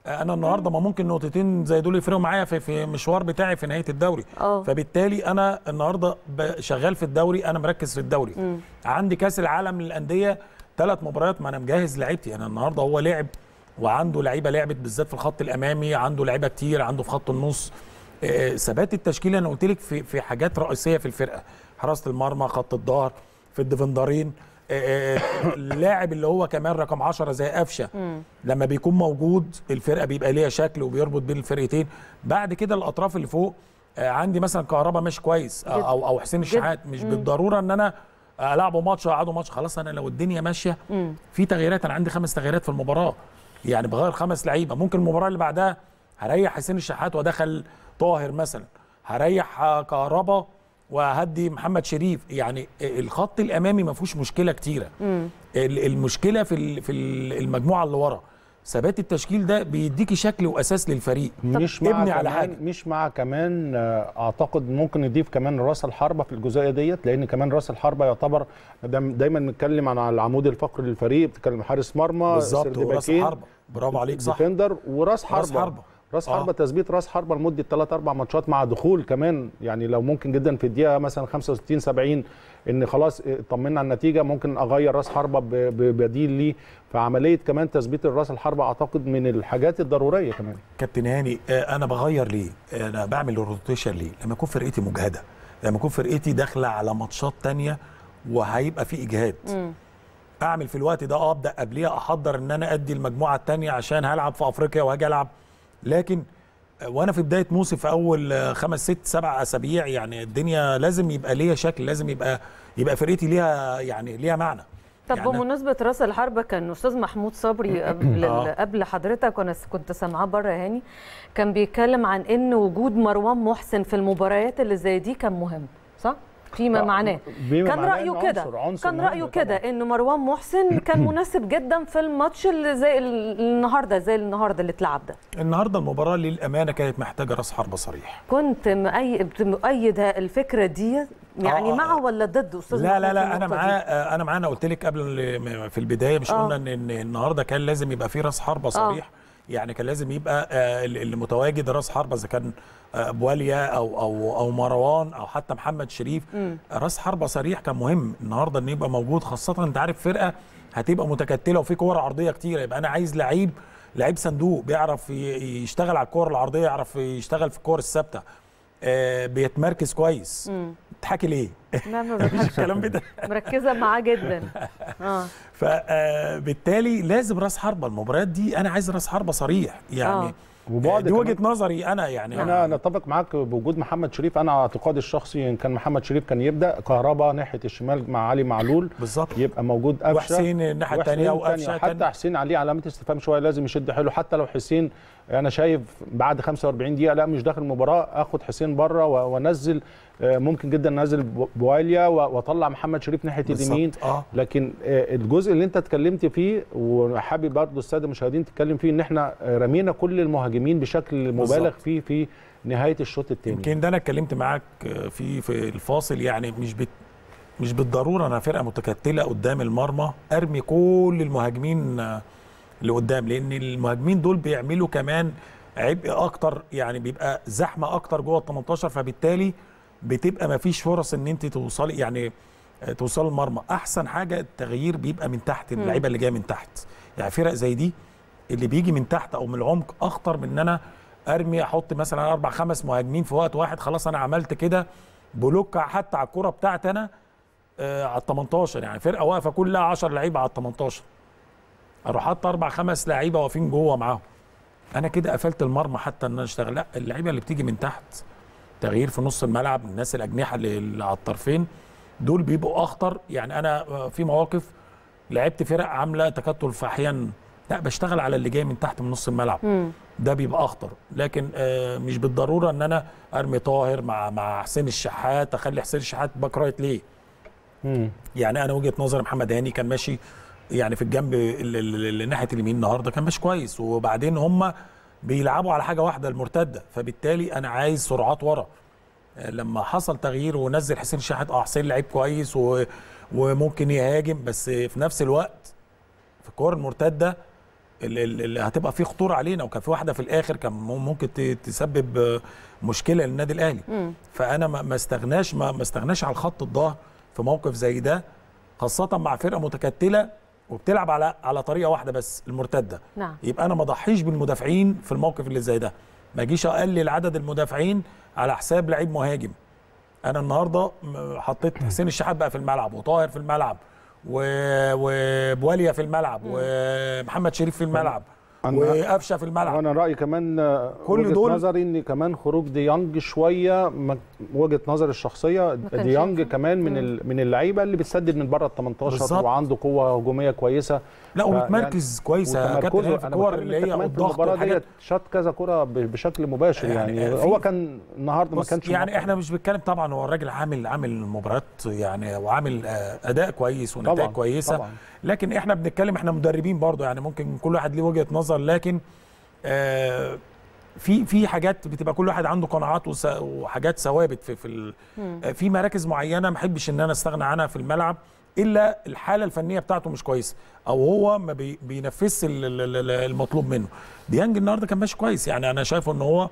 انا النهارده ما ممكن نقطتين زي دول يفرقوا معايا في في مشوار بتاعي في نهايه الدوري اه فبالتالي انا النهارده ب- شغال في الدوري انا مركز في الدوري مم. عندي كاس العالم للانديه ثلاث مباريات ما انا مجهز لعيبتي انا النهارده هو لعب وعنده لعيبه لعبت بالذات في الخط الامامي عنده لعيبه كتير عنده في خط النص آه، ثبات التشكيله انا قلت لك في في حاجات رئيسيه في الفرقه حراسه المرمى خط الظهر في الديفندرين آه، آه، اللاعب اللي هو كمان رقم 10 زي قفشه مم. لما بيكون موجود الفرقه بيبقى ليها شكل وبيربط بين الفرقتين بعد كده الاطراف اللي فوق آه، عندي مثلا كهربا ماشي كويس آه، جد- او او حسين الشحات مش بالضروره ان انا العبه ماتش اقعده ماتش خلاص انا لو الدنيا ماشيه مم. في تغييرات انا عندي خمس تغييرات في المباراه يعني بغير خمس لعيبه ممكن المباراه اللي بعدها هريح حسين الشحات وادخل طاهر مثلا هريح آه، كهربا وهدي محمد شريف يعني الخط الامامي ما فيهوش مشكله كتيره مم. ال- المشكله في ال- في ال- المجموعه اللي ورا ثبات التشكيل ده بيديكي شكل واساس للفريق مش مع ابني على كمان حاجة. مش مع كمان آه، اعتقد ممكن نضيف كمان راس الحربه في الجزئيه ديت لان كمان راس الحربه يعتبر دايما دايما بنتكلم عن العمود الفقري للفريق بتتكلم حارس مرمى بالظبط وراس سردباكين، الحربه برافو عليك صح ديفندر وراس حربه راس حربة. راس آه. حربه تثبيت راس حربه لمده 3 4 ماتشات مع دخول كمان يعني لو ممكن جدا في الدقيقه مثلا 65 70 ان خلاص اطمنا على النتيجه ممكن اغير راس حربه ب- ببديل ليه فعمليه كمان تثبيت الراس الحربه اعتقد من الحاجات الضروريه كمان كابتن هاني آه، انا بغير ليه انا بعمل الروتيشن ليه لما يكون فرقتي مجهده لما يكون فرقتي داخله على ماتشات تانية وهيبقى في اجهاد مم. اعمل في الوقت ده ابدا قبليها احضر ان انا ادي المجموعه الثانيه عشان هلعب في افريقيا وهاجي العب لكن آه، وانا في بدايه موسم في اول آه، خمس ست سبع اسابيع يعني الدنيا لازم يبقى ليها شكل لازم يبقى يبقى فرقتي ليها يعني ليها معنى طب يعني بمناسبه راس الحربه كان استاذ محمود صبري قبل آه. قبل حضرتك وانا س- كنت سامعاه بره يا هاني كان بيتكلم عن ان وجود مروان محسن في المباريات اللي زي دي كان مهم صح فيما آه، معناه بما كان معناه رايه إنه كده عنصر- عنصر كان مهم رايه كده طبعاً. ان مروان محسن كان مناسب جدا في الماتش اللي زي ال- النهارده زي النهارده اللي اتلعب ده النهارده المباراه للامانه كانت محتاجه راس حربه صريح كنت مؤيد مؤيد الفكره دي يعني آه، آه. مع ولا ضد استاذ لا لا محمود في لا انا النقطة معاه دي؟ آه، انا معاه انا قلت لك قبل ال- في البدايه مش آه. قلنا ان إن النهارده كان لازم يبقى في راس حربه صريح يعني كان لازم يبقى آه، اللي اللي متواجد راس حربه اذا كان آه، بواليا او او او مروان او حتى محمد شريف مم. راس حربه صريح كان مهم النهارده ان يبقى موجود خاصه انت عارف فرقه هتبقى متكتله وفي كور عرضيه كتيره يبقى انا عايز لعيب لعيب صندوق بيعرف ي- يشتغل على الكور العرضيه يعرف يشتغل في الكور الثابته آه، بيتمركز كويس مم. تحكي ليه لا ما بضحكش الكلام ده مركزه معاه جدا اه فبالتالي لازم راس حربه المباريات دي انا عايز راس حربه صريح يعني آه. وبعد دي وجهه كمان- نظري انا يعني انا نتفق معاك بوجود محمد شريف انا اعتقادي الشخصي ان كان محمد شريف كان يبدا كهربا ناحيه الشمال مع علي معلول بالظبط يبقى موجود قفشه وحسين الناحيه وحسين الثانيه التانية. وقفشه حتى تانية. حسين عليه علامه استفهام شويه لازم يشد حلو حتى لو حسين انا شايف بعد 45 دقيقه لا مش داخل المباراه اخد حسين بره و- وانزل آه، ممكن جدا انزل بو- بواليا و- واطلع محمد شريف ناحيه بالظبط. اليمين اه لكن آه، الجزء اللي انت اتكلمت فيه وحابب برضه الساده المشاهدين تتكلم فيه ان احنا آه، رمينا كل المهاجمين بشكل مبالغ بالظبط. فيه في نهايه الشوط الثاني يمكن ده انا اتكلمت معاك في في الفاصل يعني مش بت مش بالضروره انا فرقه متكتله قدام المرمى ارمي كل المهاجمين اللي قدام لان المهاجمين دول بيعملوا كمان عبء اكتر يعني بيبقى زحمه اكتر جوه ال 18 فبالتالي بتبقى ما فيش فرص ان انت توصلي يعني توصل المرمى احسن حاجه التغيير بيبقى من تحت اللعيبه اللي جايه من تحت يعني فرق زي دي اللي بيجي من تحت او من العمق اخطر من ان انا ارمي احط مثلا اربع خمس مهاجمين في وقت واحد خلاص انا عملت كده بلوك حتى على الكره بتاعتي انا آه على ال 18 يعني فرقه واقفه كلها 10 لعيبه على ال 18 اروح حاطط اربع خمس لعيبه واقفين جوه معاهم انا كده قفلت المرمى حتى ان انا اشتغل لا اللعيبه اللي بتيجي من تحت تغيير في نص الملعب الناس الاجنحه اللي اللي على الطرفين دول بيبقوا اخطر يعني انا آه، في مواقف لعبت فرق عامله تكتل في احيان لا بشتغل على اللي جاي من تحت من نص الملعب مم. ده بيبقى اخطر لكن آه، مش بالضروره ان انا ارمي طاهر مع مع حسين الشحات اخلي حسين الشحات باك رايت ليه مم. يعني انا وجهه نظري محمد هاني كان ماشي يعني في الجنب ال- ال- اللي ناحيه اليمين النهارده كان ماشي كويس وبعدين هم بيلعبوا على حاجه واحده المرتده فبالتالي انا عايز سرعات ورا آه، لما حصل تغيير ونزل حسين الشحات اه حسين لعيب كويس و... وممكن يهاجم بس في نفس الوقت في الكور المرتده اللي, اللي هتبقى فيه خطوره علينا وكان في واحده في الاخر كان ممكن ت- تسبب آه، مشكله للنادي الاهلي فانا ما ما استغناش ما ما استغناش على خط الظهر في موقف زي ده خاصه مع فرقه متكتله وبتلعب على على طريقه واحده بس المرتده نعم. يبقى انا ما اضحيش بالمدافعين في الموقف اللي زي ده ما اجيش اقلل عدد المدافعين على حساب لعيب مهاجم انا النهارده م- حطيت حسين الشحات بقى في الملعب وطاهر في الملعب و- وبواليا في الملعب ومحمد شريف في الملعب أنا- وقفشه في الملعب وانا رايي كمان آه، كل وجهه دول- نظري ان كمان خروج ديانج شويه ما- وجهه نظري الشخصيه كانش ديانج ينفع. كمان من ال- من اللعيبه اللي بتسدد من بره ال 18 بالظبط. وعنده قوه هجوميه كويسه لا ف- ومتمركز كويس يا كابتن وتمركزه هاني في انا الكور بتكلم اللي انت هي كمان في والضغط المباراه والحاجات ديت شاط كذا كره ب- بشكل مباشر يعني, يعني في- هو كان النهارده ما بص كانش يعني موفق. احنا مش بنتكلم طبعا هو الراجل عامل عامل مباريات يعني وعامل آه، اداء كويس ونتائج طبعاً، كويسه طبعاً. لكن احنا بنتكلم احنا مدربين برضو يعني ممكن كل واحد ليه وجهه نظر لكن آه، في في حاجات بتبقى كل واحد عنده قناعات وس- وحاجات ثوابت في في ال- آه، في مراكز معينه ما احبش ان انا استغنى عنها في الملعب الا الحاله الفنيه بتاعته مش كويسه او هو ما بي- بينفذش ال- ال- ال- المطلوب منه ديانج النهارده كان ماشي كويس يعني انا شايفه ان هو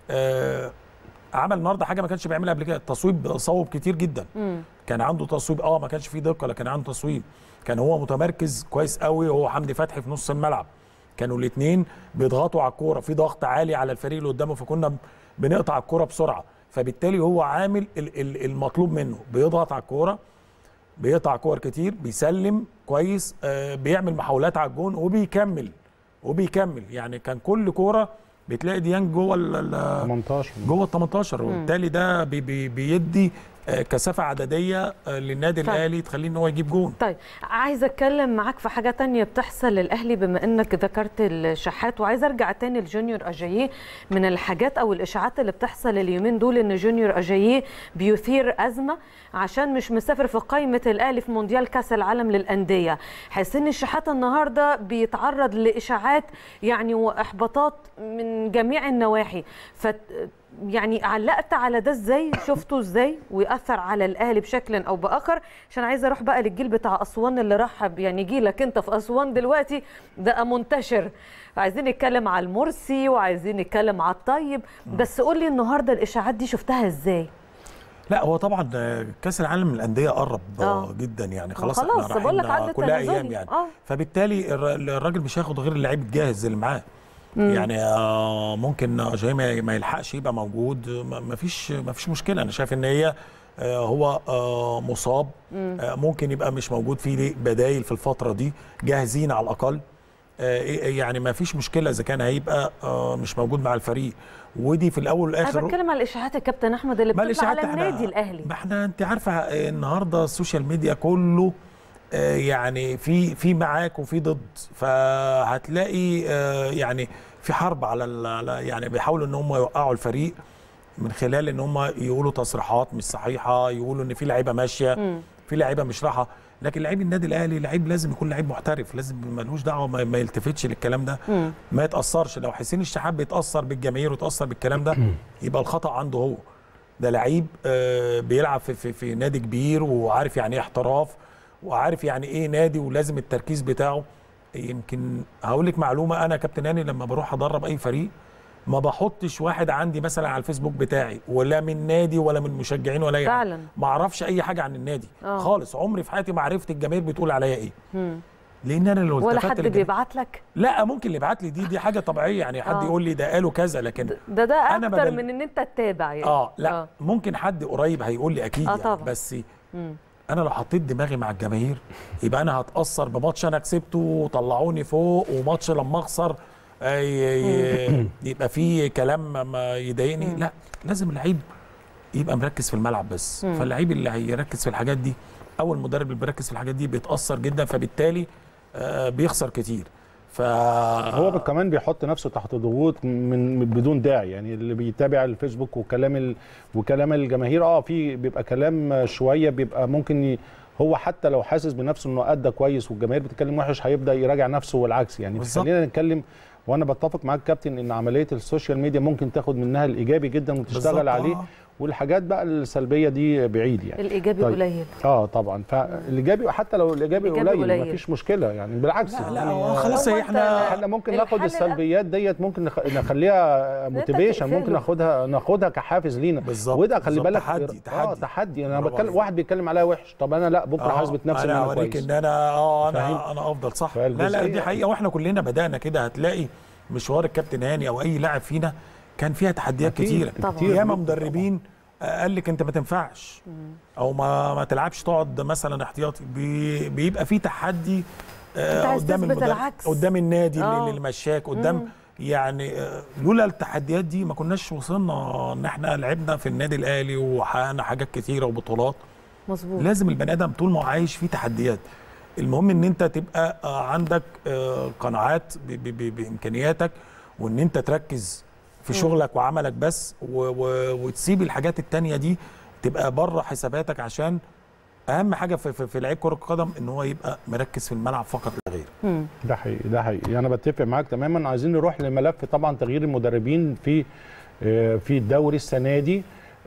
آه، عمل النهارده حاجه ما كانش بيعملها قبل كده التصويب صوب كتير جدا كان عنده تصويب اه ما كانش فيه دقه لكن عنده تصويب كان هو متمركز كويس قوي هو حمدي فتحي في نص الملعب كانوا الاثنين بيضغطوا على الكوره في ضغط عالي على الفريق اللي قدامه فكنا بنقطع الكوره بسرعه فبالتالي هو عامل ال- ال- المطلوب منه بيضغط على الكوره بيقطع كور كتير بيسلم كويس آه بيعمل محاولات على الجون وبيكمل وبيكمل يعني كان كل كوره بتلاقي ديانج جوه ال- ال- 18 جوه ال 18 وبالتالي ده بي بي بيدي آه، كثافه عدديه آه، للنادي طيب. الاهلي تخليه ان هو يجيب جون طيب عايزه اتكلم معاك في حاجه تانية بتحصل للاهلي بما انك ذكرت الشحات وعايزه ارجع تاني لجونيور اجاييه من الحاجات او الاشاعات اللي بتحصل اليومين دول ان جونيور اجاييه بيثير ازمه عشان مش مسافر في قائمه الاهلي في مونديال كاس العالم للانديه حسين الشحات النهارده بيتعرض لاشاعات يعني واحباطات من جميع النواحي ف يعني علقت على ده ازاي شفته ازاي ويأثر على الاهلي بشكل او باخر عشان عايزه اروح بقى للجيل بتاع اسوان اللي رحب يعني جيلك انت في اسوان دلوقتي ده منتشر عايزين نتكلم على المرسي وعايزين نتكلم على الطيب بس قول لي النهارده الاشاعات دي شفتها ازاي لا هو طبعا آه، كاس العالم للانديه قرب آه. آه. جدا يعني ما خلاص خلاص، احنا بقول لك رايحين، عدى آه، كلها التنازلي. ايام يعني آه. فبالتالي الر- الراجل مش هياخد غير اللعيب الجاهز اللي معاه يعني آه، ممكن جاي ما ما يلحقش يبقى موجود ما ما فيش ما فيش مشكله انا شايف ان هي آه، هو آه، مصاب آه، ممكن يبقى مش موجود فيه بدايل في الفتره دي جاهزين على الاقل آه، يعني ما فيش مشكله اذا كان هيبقى آه، مش موجود مع الفريق ودي في الاول انا والاخر بتكلم على الاشاعات يا كابتن احمد اللي ما بتطلع على الإشاعات إحنا- النادي الاهلي ما احنا انت عارفه آه، النهارده السوشيال ميديا كله آه، يعني في في معاك وفي ضد فهتلاقي آه، يعني في حرب على ال- على يعني بيحاولوا ان هم يوقعوا الفريق من خلال ان هم يقولوا تصريحات مش صحيحه يقولوا ان في لعيبه ماشيه في لعيبه مش راحه لكن لعيب النادي الاهلي لعيب لازم يكون لعيب محترف لازم ملوش دعوه ما ما يلتفتش للكلام ده ما يتاثرش لو حسين الشحات بيتاثر بالجماهير ويتاثر بالكلام ده يبقى الخطا عنده هو ده لعيب آه، بيلعب في, في, في نادي كبير وعارف يعني ايه احتراف وعارف يعني ايه نادي ولازم التركيز بتاعه يمكن هقول لك معلومه انا كابتن هاني لما بروح ادرب اي فريق ما بحطش واحد عندي مثلا على الفيسبوك بتاعي ولا من نادي ولا من مشجعين ولا اي حاجة. فعلا. ما اعرفش اي حاجه عن النادي آه. خالص عمري في حياتي ما عرفت الجماهير بتقول عليا ايه لان انا لو ولا التفت حد للجماهير- بيبعت لك لا ممكن اللي يبعت لي دي دي حاجه طبيعيه يعني حد آه. يقول لي ده قالوا كذا لكن ده ده أنا اكتر بدل- من ان انت تتابع يعني اه لا آه. ممكن حد قريب هيقول لي اكيد آه يعني طبعا. بس انا لو حطيت دماغي مع الجماهير يبقى انا هتاثر بماتش انا كسبته وطلعوني فوق وماتش لما اخسر آه، ي- ي- يبقى في كلام ما- ما يضايقني لا لازم اللعيب يبقى مركز في الملعب بس فاللعيب اللي هيركز في الحاجات دي او المدرب اللي بيركز في الحاجات دي بيتاثر جدا فبالتالي آه، بيخسر كتير ف هو كمان بيحط نفسه تحت ضغوط من من بدون داعي يعني اللي بيتابع الفيسبوك وكلام ال... وكلام الجماهير اه في بيبقى كلام شويه بيبقى ممكن ي... هو حتى لو حاسس بنفسه انه ادى كويس والجماهير بتتكلم وحش هيبدا يراجع نفسه والعكس يعني بالظبط. خلينا نتكلم وانا بتفق معاك كابتن ان عمليه السوشيال ميديا ممكن تاخد منها الايجابي جدا بالظبط، وتشتغل عليه آه. والحاجات بقى السلبيه دي بعيد يعني الايجابي طيب. قليل اه طبعا فالايجابي حتى لو الايجابي الإيجابي قليل, قليل. مفيش مشكله يعني بالعكس لا لا يعني هو خلاص هو احنا أنت- احنا ممكن الحل ناخد الأ- السلبيات ديت ممكن نخ- نخليها موتيفيشن تقفله. ممكن ناخدها ناخدها كحافز لينا بالظبط، وده خلي بالظبط، بالك تحدي، اه تحدي. تحدي انا برافو بتكلم عليك. واحد بيتكلم عليا وحش طب انا لا بكره آه، حاسبة نفسي ان انا انا اوريك كويس ان انا اه فاهم؟ انا انا افضل صح لا لا فالجزئية- دي حقيقه واحنا كلنا بدانا كده هتلاقي مشوار الكابتن هاني او اي لاعب فينا كان فيها تحديات أكيد، كتيره طبعاً. كتير ياما جداً مدربين قال لك انت ما تنفعش او ما ما تلعبش تقعد مثلا احتياطي بي بيبقى في تحدي آه، أنت عايز قدام تثبت المدرب العكس. قدام النادي آه. اللي, اللي مشاك قدام يعني آه، لولا التحديات دي ما كناش وصلنا ان احنا لعبنا في النادي الاهلي وحققنا حاجات كتيره وبطولات مظبوط لازم البني ادم طول ما هو عايش فيه تحديات المهم ان انت تبقى آه، عندك آه، قناعات ب- ب- ب- بامكانياتك وان انت تركز في شغلك وعملك بس و و وتسيب الحاجات التانية دي تبقى بره حساباتك عشان اهم حاجه في, في, في لعيب كره القدم ان هو يبقى مركز في الملعب فقط لا غير مم. ده حقيقي ده حقيقي انا بتفق معاك تماما عايزين نروح لملف طبعا تغيير المدربين في آه، في الدوري السنه دي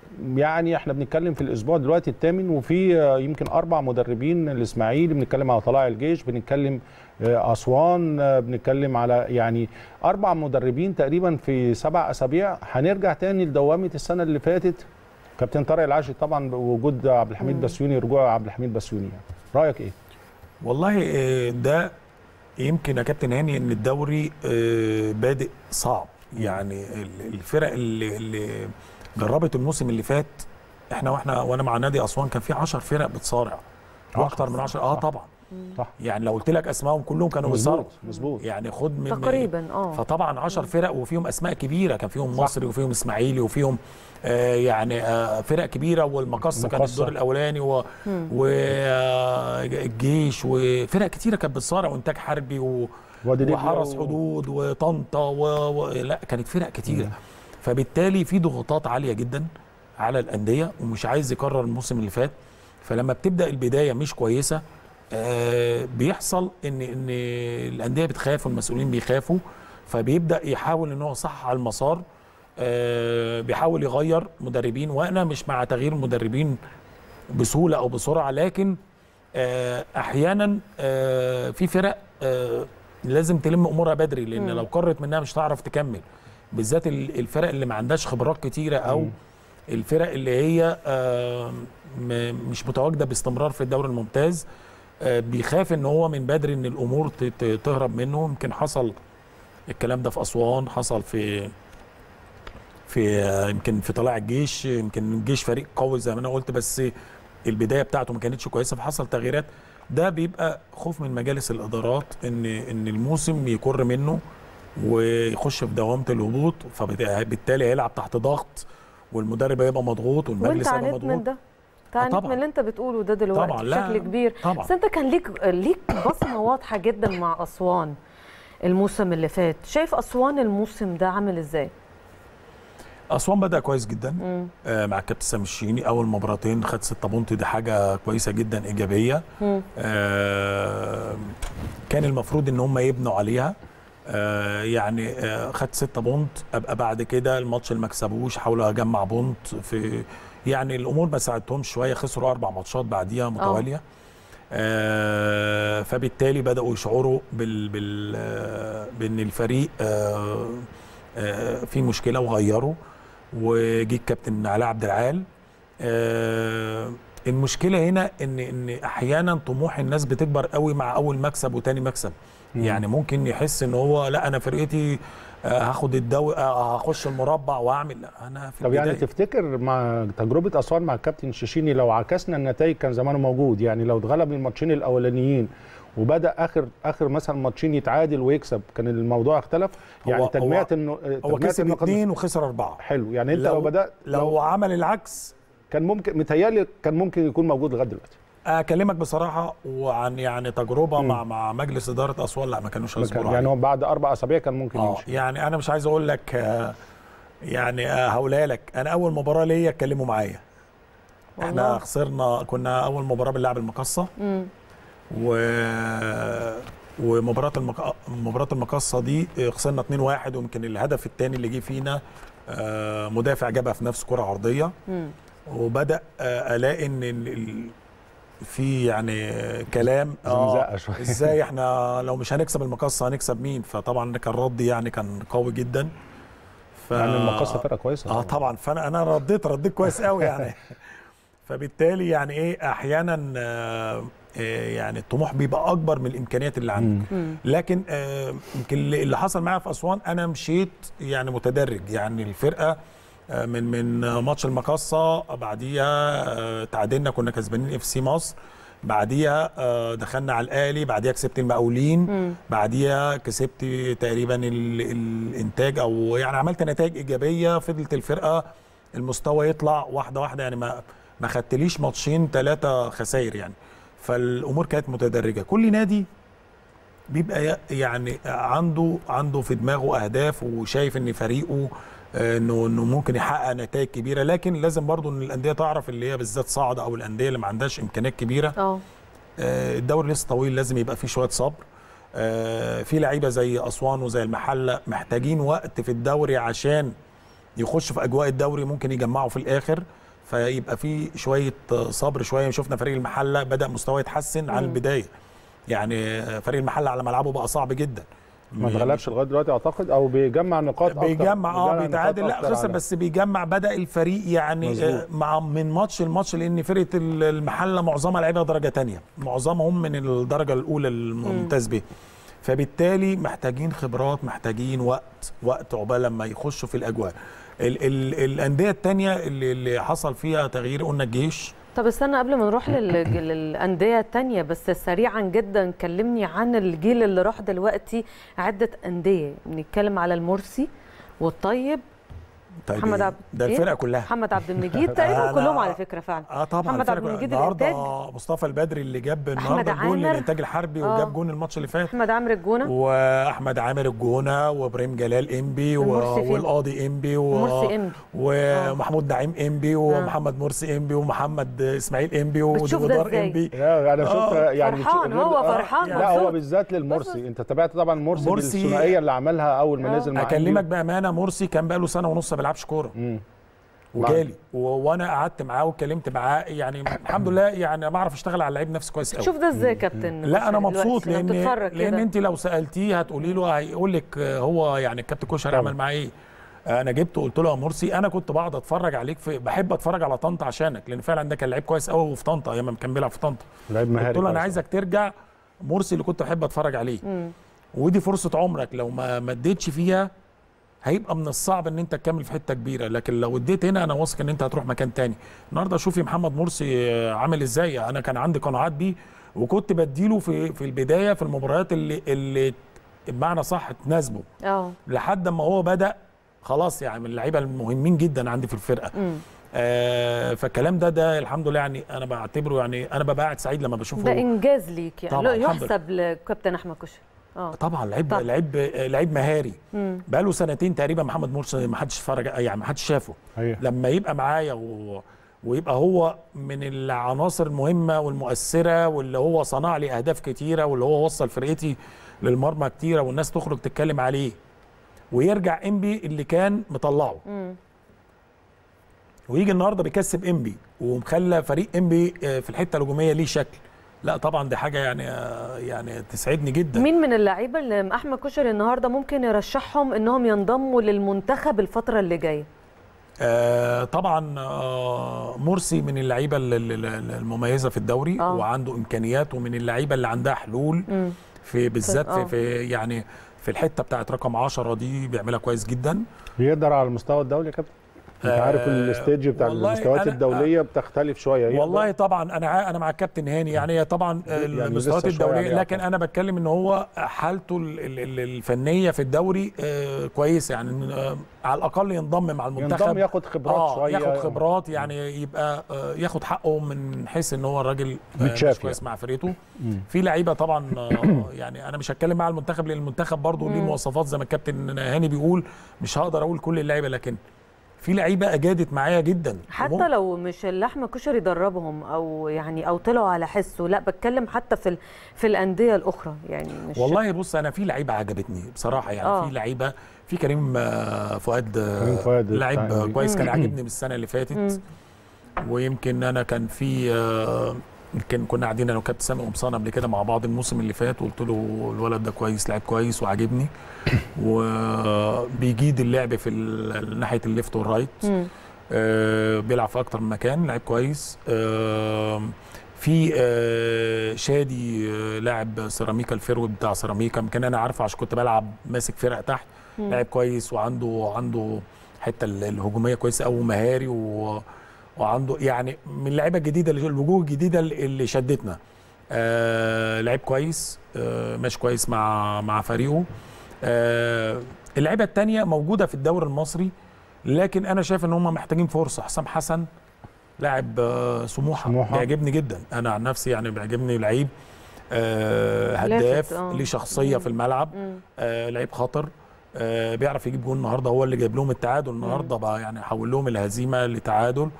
يعني احنا بنتكلم في الاسبوع دلوقتي الثامن وفي آه، يمكن اربع مدربين الاسماعيلي بنتكلم على طلائع الجيش بنتكلم آه، اسوان آه، بنتكلم على يعني اربع مدربين تقريبا في سبع اسابيع هنرجع تاني لدوامه السنه اللي فاتت كابتن طارق العاشي طبعا بوجود عبد الحميد بسيوني رجوع عبد الحميد بسيوني يعني رايك ايه؟ والله آه، ده يمكن يا كابتن هاني ان الدوري آه، بادئ صعب يعني ال- الفرق اللي, اللي جربت الموسم اللي فات احنا واحنا وانا مع نادي اسوان كان في 10 فرق بتصارع واكتر من 10 اه صح. طبعا صح يعني لو قلت لك اسمائهم كلهم كانوا بيصارعوا مظبوط مظبوط يعني خد من تقريبا اه فطبعا 10 فرق وفيهم اسماء كبيره كان فيهم مصري وفيهم اسماعيلي وفيهم آه يعني آه فرق كبيره والمقصه كان المقصة. الدور الاولاني والجيش وفرق كتيره كانت بتصارع وانتاج حربي و وادي دجلة وحرس و- حدود وطنطا و... و... لا كانت فرق كتيره فبالتالي في ضغوطات عاليه جدا على الانديه ومش عايز يكرر الموسم اللي فات فلما بتبدا البدايه مش كويسه آه بيحصل ان ان الانديه بتخاف والمسؤولين بيخافوا فبيبدا يحاول ان هو صح على المسار آه بيحاول يغير مدربين وانا مش مع تغيير المدربين بسهوله او بسرعه لكن آه احيانا آه في فرق آه لازم تلم امورها بدري لان مم. لو قررت منها مش هتعرف تكمل بالذات ال- الفرق اللي ما عندهاش خبرات كتيره او مم. الفرق اللي هي آه م- مش متواجده باستمرار في الدوري الممتاز آه بيخاف ان هو من بدري ان الامور ت- ت- تهرب منه يمكن حصل الكلام ده في اسوان حصل في في آه، يمكن في طلائع الجيش يمكن الجيش فريق قوي زي ما انا قلت بس البدايه بتاعته ما كانتش كويسه فحصل تغييرات ده بيبقى خوف من مجالس الادارات ان ان الموسم يكر منه ويخش في دوامه الهبوط فبالتالي هيلعب تحت ضغط والمدرب هيبقى مضغوط وانت والمجلس هيبقى عانيت من مضغوط ده انت عانيت طبعاً. من اللي انت بتقوله ده دلوقتي طبعاً، لا، بشكل كبير طبعاً. بس انت كان ليك ليك بصمه واضحه جدا مع اسوان الموسم اللي فات شايف اسوان الموسم ده عامل ازاي اسوان بدا كويس جدا مم. آه، مع الكابتن سامي الشيني اول مباراتين خد 6 بونت دي حاجه كويسه جدا ايجابيه مم. آه، كان المفروض ان هم يبنوا عليها آه، يعني آه، خد 6 بونت ابقى بعد كده الماتش اللي ما كسبوش حاولوا اجمع بونت في يعني الامور ما ساعدتهمش شويه خسروا اربع ماتشات بعديها متواليه آه فبالتالي بداوا يشعروا بال بال آه، بان الفريق آه آه في مشكله وغيروا وجي الكابتن علاء عبد العال آه المشكله هنا ان ان احيانا طموح الناس بتكبر قوي مع اول مكسب وتاني مكسب يعني ممكن يحس ان هو لا انا فرقتي آه، هاخد الدوري آه، هخش المربع واعمل لا انا في طب يعني البداية- تفتكر مع تجربه اسوان مع الكابتن شيشيني لو عكسنا النتائج كان زمانه موجود يعني لو اتغلب الماتشين الاولانيين وبدا اخر اخر مثلا ماتشين يتعادل ويكسب كان الموضوع اختلف يعني هو- تجميع هو- انه هو كسب اثنين وخسر اربعه حلو يعني انت لو, لو- بدات لو عمل العكس كان ممكن متهيألي كان ممكن يكون موجود لغايه دلوقتي اكلمك بصراحه وعن يعني تجربه مم. مع مع مجلس اداره اسوان لا ما كانوش ما كان- هيصبروا يعني عليه. هو بعد اربع اسابيع كان ممكن اه يمشي يعني انا مش عايز اقول لك آه، يعني آه، هقولها لك انا اول مباراه ليا اتكلموا معايا احنا والله. خسرنا كنا اول مباراه بنلعب المقصه مم. و ومباراه المك... مباراه المقصه دي آه، خسرنا 2-1 ويمكن الهدف الثاني اللي جه فينا آه، مدافع جابها في نفس كره عرضيه مم. وبدا آه، الاقي ان ال- ال- في يعني آه، كلام زمزقة شوية. ازاي احنا لو مش هنكسب المقصه هنكسب مين فطبعا كان ردي يعني كان قوي جدا ف... يعني المقصه فرقه كويسه اه طبعا فانا انا رديت رديت كويس قوي يعني فبالتالي يعني ايه احيانا آه آه، يعني الطموح بيبقى اكبر من الامكانيات اللي عندك مم. لكن آه، يمكن اللي اللي حصل معايا في اسوان انا مشيت يعني متدرج يعني الفرقه آه، من من ماتش المقصه بعديها آه، تعادلنا كنا كسبانين اف سي مصر بعديها آه، دخلنا على الاهلي بعديها كسبت المقاولين مم. بعديها كسبت تقريبا ال- الانتاج او يعني عملت نتائج ايجابيه فضلت الفرقه المستوى يطلع واحده واحده يعني ما ما خدتليش ماتشين ثلاثه خسائر يعني فالامور كانت متدرجه كل نادي بيبقى ي- يعني عنده عنده في دماغه اهداف وشايف ان فريقه آه، انه انه ممكن يحقق نتائج كبيره لكن لازم برضو ان الانديه تعرف اللي هي بالذات صاعده او الانديه اللي ما عندهاش امكانيات كبيره اه آه، الدوري لسه طويل لازم يبقى فيه شويه صبر آه، في لعيبه زي اسوان وزي المحله محتاجين وقت في الدوري عشان يخشوا في اجواء الدوري ممكن يجمعوا في الاخر فيبقى في شويه آه، صبر شويه شفنا فريق المحله بدا مستواه يتحسن عن مم. البدايه يعني آه، فريق المحله على ملعبه بقى صعب جدا ما اتغلبش لغايه دلوقتي اعتقد او بيجمع نقاط أكتر. بيجمع اه نقاط بيتعادل لا أكتر خسر على- بس بيجمع بدا الفريق يعني مظبوط. آه، مع من ماتش لماتش لان فرقه ال- المحله معظمها لعيبه درجه تانية معظمهم من الدرجه الاولى الممتاز به فبالتالي محتاجين خبرات محتاجين وقت وقت عقبال لما يخشوا في الاجواء ال ال الانديه التانية اللي, اللي حصل فيها تغيير قلنا الجيش طب استنى قبل ما نروح لل- للأندية التانية بس سريعا جدا كلمني عن الجيل اللي راح دلوقتي عدة أندية بنتكلم على المرسي والطيب طيب محمد عبد- ده إيه؟ الفرقه كلها محمد عبد المجيد تقريبا أنا- كلهم على فكرة فعلا اه طبعا محمد الفرقة عبد كلها. المجيد النهارده الإنتاج. مصطفى البدري اللي جاب النهارده الجول عامر. للانتاج الحربي آه. وجاب جون الماتش اللي فات أحمد عمرو الجونة واحمد عامر الجونه وابراهيم جلال انبي و- ومرسي فين؟ والقاضي انبي و... ومرسي إنبي. ومحمود نعيم انبي ومحمد مرسي انبي ومحمد اسماعيل انبي بتشوف ده ودودار إزاي؟ انبي لا انا شفت آه، يعني فرحان، غير- هو آه، فرحان، لا مبسوط. هو بالذات للمرسي انت تابعت طبعا مرسي, مرسي- بالثنائيه اللي عملها اول ما آه. نزل مع اكلمك إنبي. بامانه مرسي كان بقاله سنه ونص ما بيلعبش كوره مم. وجالي و... وانا قعدت معاه واتكلمت معاه يعني الحمد لله يعني بعرف اشتغل على اللعيب نفسي كويس قوي تشوف ده ازاي يا كابتن لا انا دلوقتي مبسوط لما لان بتتفرج لان كده؟ انت لو سالتيه هتقولي له هيقول لك هو يعني الكابتن كوشري طبعا. عمل معاه ايه انا جبته قلت له يا مرسي انا كنت بقعد اتفرج عليك في بحب اتفرج على طنطا عشانك لان فعلا ده كان لعيب كويس قوي في طنطا ايام ما كان بيلعب في طنطا لعيب مهاري قلت له انا كويس. عايزك ترجع مرسي اللي كنت بحب اتفرج عليه مم. ودي فرصه عمرك لو ما ما اديتش فيها هيبقى من الصعب ان انت تكمل في حته كبيره لكن لو اديت هنا انا واثق ان انت هتروح مكان تاني النهارده شوفي محمد مرسي آه، عامل ازاي انا كان عندي قناعات بيه وكنت بديله في في البدايه في المباريات اللي اللي بمعنى صح تناسبه اه لحد ما هو بدا خلاص يعني من اللعيبه المهمين جدا عندي في الفرقه مم. آه فالكلام ده ده الحمد لله يعني انا بعتبره يعني انا ببقى قاعد سعيد لما بشوفه ده انجاز ليك يعني طبعاً، لا الحمد يحسب لكابتن احمد كشري اه طبعا لعيب طبعاً. لعيب لعيب مهاري مم. بقاله سنتين تقريبا محمد مرسي ما حدش اتفرج يعني ما حدش شافه صحيح. لما يبقى معايا و... ويبقى هو من العناصر المهمه والمؤثره واللي هو صنع لي اهداف كتيره واللي هو وصل فرقتي للمرمى كتيره والناس تخرج تتكلم عليه ويرجع انبي اللي كان مطلعه مم. ويجي النهارده بيكسب انبي ومخلى فريق انبي آه، في الحته الهجوميه ليه شكل لا طبعا دي حاجه يعني آه، يعني تسعدني جدا مين من اللعيبه اللي احمد كشري النهارده ممكن يرشحهم انهم ينضموا للمنتخب الفتره اللي جايه آه طبعا آه مرسي من اللعيبه ال- ال- ال- المميزه في الدوري آه. وعنده امكانيات ومن اللعيبه اللي عندها حلول مم. في بالذات آه. في, في يعني في الحته بتاعت رقم 10 دي بيعملها كويس جدا بيقدر على المستوى الدولي يا كابتن انت آه، عارف الستيج بتاع والله المستويات أنا- الدوليه بتختلف شويه يقدر- والله طبعا انا ع- انا مع الكابتن هاني يعني هي طبعا يعني المستويات لسه شوية الدوليه عليه لكن انا بتكلم ان هو حالته ال- ال- ال- الفنيه في الدوري آه كويسه يعني آه على الاقل ينضم مع المنتخب ينضم ياخد خبرات اه شويه ياخد خبرات يعني يبقى آه ياخد حقه من حيث ان هو الراجل آه متشاف مش كويس يعني. مع فرقته مم. في لعيبه طبعا آه يعني انا مش هتكلم مع المنتخب لان المنتخب برضه ليه مم. مواصفات زي ما الكابتن هاني بيقول مش هقدر اقول كل اللعيبه لكن في لعيبه اجادت معايا جدا حتى لو مش اللحمه كشري دربهم او يعني او طلعوا على حسه لا بتكلم حتى في ال- في الانديه الاخرى يعني مش والله بص انا في لعيبه عجبتني بصراحه يعني آه. في لعيبه في كريم آه، فؤاد آه، كريم فؤاد لعيب بتاع آه، إنبي. كويس كان مم. عاجبني من السنه اللي فاتت مم. ويمكن انا كان في آه، يمكن كنا قاعدين انا وكابتن سامي قمصان قبل كده مع بعض الموسم اللي فات وقلت له الولد ده كويس لعيب كويس وعاجبني وبيجيد اللعب في ال- ناحيه الليفت والرايت مم. آه، بيلعب في اكتر من مكان لعيب كويس آه، في آه، شادي آه، لاعب سيراميكا الفيرود بتاع سيراميكا يمكن انا عارفه عشان كنت بلعب ماسك فرق تحت مم. لاعب كويس وعنده عنده حته ال- الهجوميه كويسه قوي ومهاري و وعنده يعني من اللعيبه الجديده اللي- الوجوه الجديده اللي اللي شدتنا آه لعيب كويس آه ماشي كويس مع مع فريقه آه اللعيبه الثانيه موجوده في الدوري المصري لكن انا شايف ان هم محتاجين فرصه حسام حسن لاعب آه سموحه سموحة. بيعجبني جدا انا عن نفسي يعني بيعجبني لعيب آه لافت، هداف آه. ليه شخصيه مم. في الملعب مم. آه لعيب خطر آه بيعرف يجيب جول النهارده هو اللي جايب لهم التعادل النهارده بقى يعني حول لهم الهزيمه لتعادل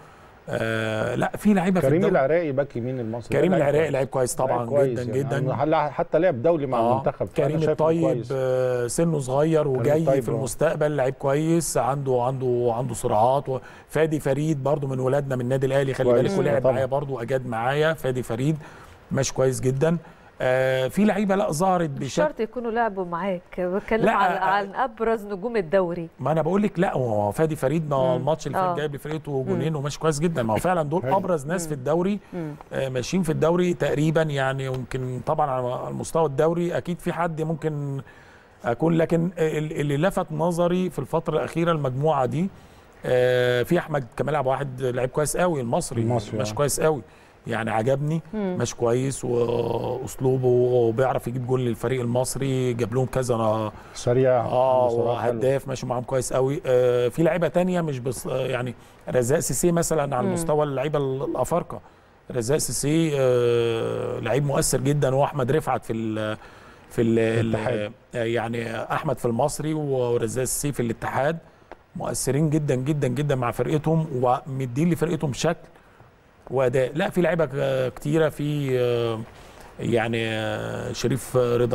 آه لا في لعيبه في كريم الدوري العراقي باك يمين المصري كريم ده لعيب العراقي كويس. لعيب كويس طبعا لعيب كويس جدا يعني. جدا أنا حتى لعب دولي مع آه، المنتخب فأنا كريم شايفه الطيب كويس. آه، سنه صغير وجاي الطيب، في آه. المستقبل لعيب كويس عنده عنده عنده سرعات وفادي فريد برضو من ولادنا من النادي الاهلي خلي كويس، بالك ولعب طبعا. معايا برضو اجاد معايا فادي فريد ماشي كويس جدا آه في لعيبه لا ظهرت مش بشكل شرط يكونوا لعبوا معاك بتكلم لا، عن, آه، عن ابرز نجوم الدوري ما انا بقول لك لا هو فادي فريد ما هو مم. الماتش اللي آه. فات جايب لفرقته جونين وماشي كويس جدا ما هو فعلا دول حلو. ابرز ناس في الدوري مم. آه، ماشيين في الدوري تقريبا يعني يمكن طبعا على المستوى الدوري اكيد في حد ممكن اكون لكن ال- اللي لفت نظري في الفتره الاخيره المجموعه دي آه، في احمد كمال عبد الواحد لعيب كويس قوي المصري المصري، ماشي آه. كويس قوي يعني عجبني مم. ماشي كويس واسلوبه وبيعرف يجيب جول للفريق المصري جاب لهم كذا سريع اه عنده سرعات حلوة. وهداف ماشي معاهم كويس قوي آه في لعيبه تانية مش بس آه يعني رزاق سيسي مثلا على مم. مستوى اللعيبه ال- الافارقه رزاق سيسي آه لعيب مؤثر جدا واحمد رفعت في ال في ال الاتحاد. آه يعني احمد في المصري ورزاق سيسي في الاتحاد مؤثرين جدا جدا جدا مع فرقتهم ومدين لفرقتهم شكل واداء لا في لعيبه ك- كتيره في آه، يعني آه، شريف رضا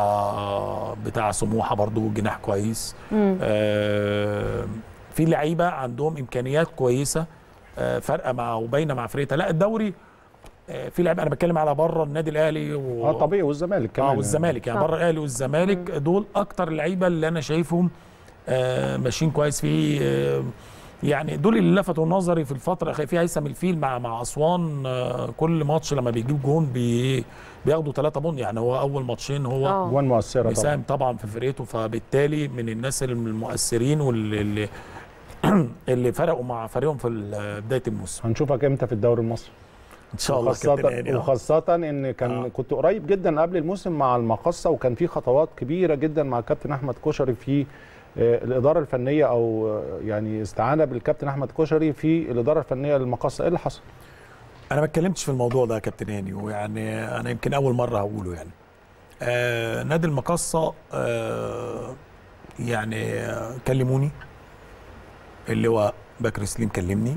بتاع بتاع سموحه برضو جناح كويس مم. آه، في لعيبه عندهم امكانيات كويسه آه، فارقه مع وباينه مع فرقتها لا الدوري آه، في لعيبه انا بتكلم على بره النادي الاهلي و... اه طبيعي والزمالك كمان اه والزمالك يعني صح. بره الاهلي والزمالك دول اكتر اللعيبه اللي انا شايفهم آه، ماشيين كويس في آه، يعني دول اللي لفتوا نظري في الفتره الاخيره في هيثم الفيل مع مع اسوان آه، كل ماتش لما بيجيب جون بي بياخدوا ثلاثة بون يعني هو اول ماتشين هو آه. جوان مؤثره طبعا بيساهم طبعا في فرقته فبالتالي من الناس المؤثرين واللي اللي, اللي فرقوا مع فريقهم في ال- بدايه الموسم هنشوفك امتى في الدوري المصري ان شاء الله وخاصة, كابتن هاني، آه. وخاصة ان كان آه. كنت قريب جدا قبل الموسم مع المقصة وكان في خطوات كبيرة جدا مع كابتن احمد كشري في آه، الإدارة الفنية أو آه، يعني استعانة بالكابتن أحمد كشري في الإدارة الفنية للمقصة إيه اللي حصل؟ انا ما اتكلمتش في الموضوع ده يا كابتن هاني ويعني انا يمكن اول مره هقوله يعني آه نادي المقصه آه يعني آه، كلموني اللي هو بكر سليم كلمني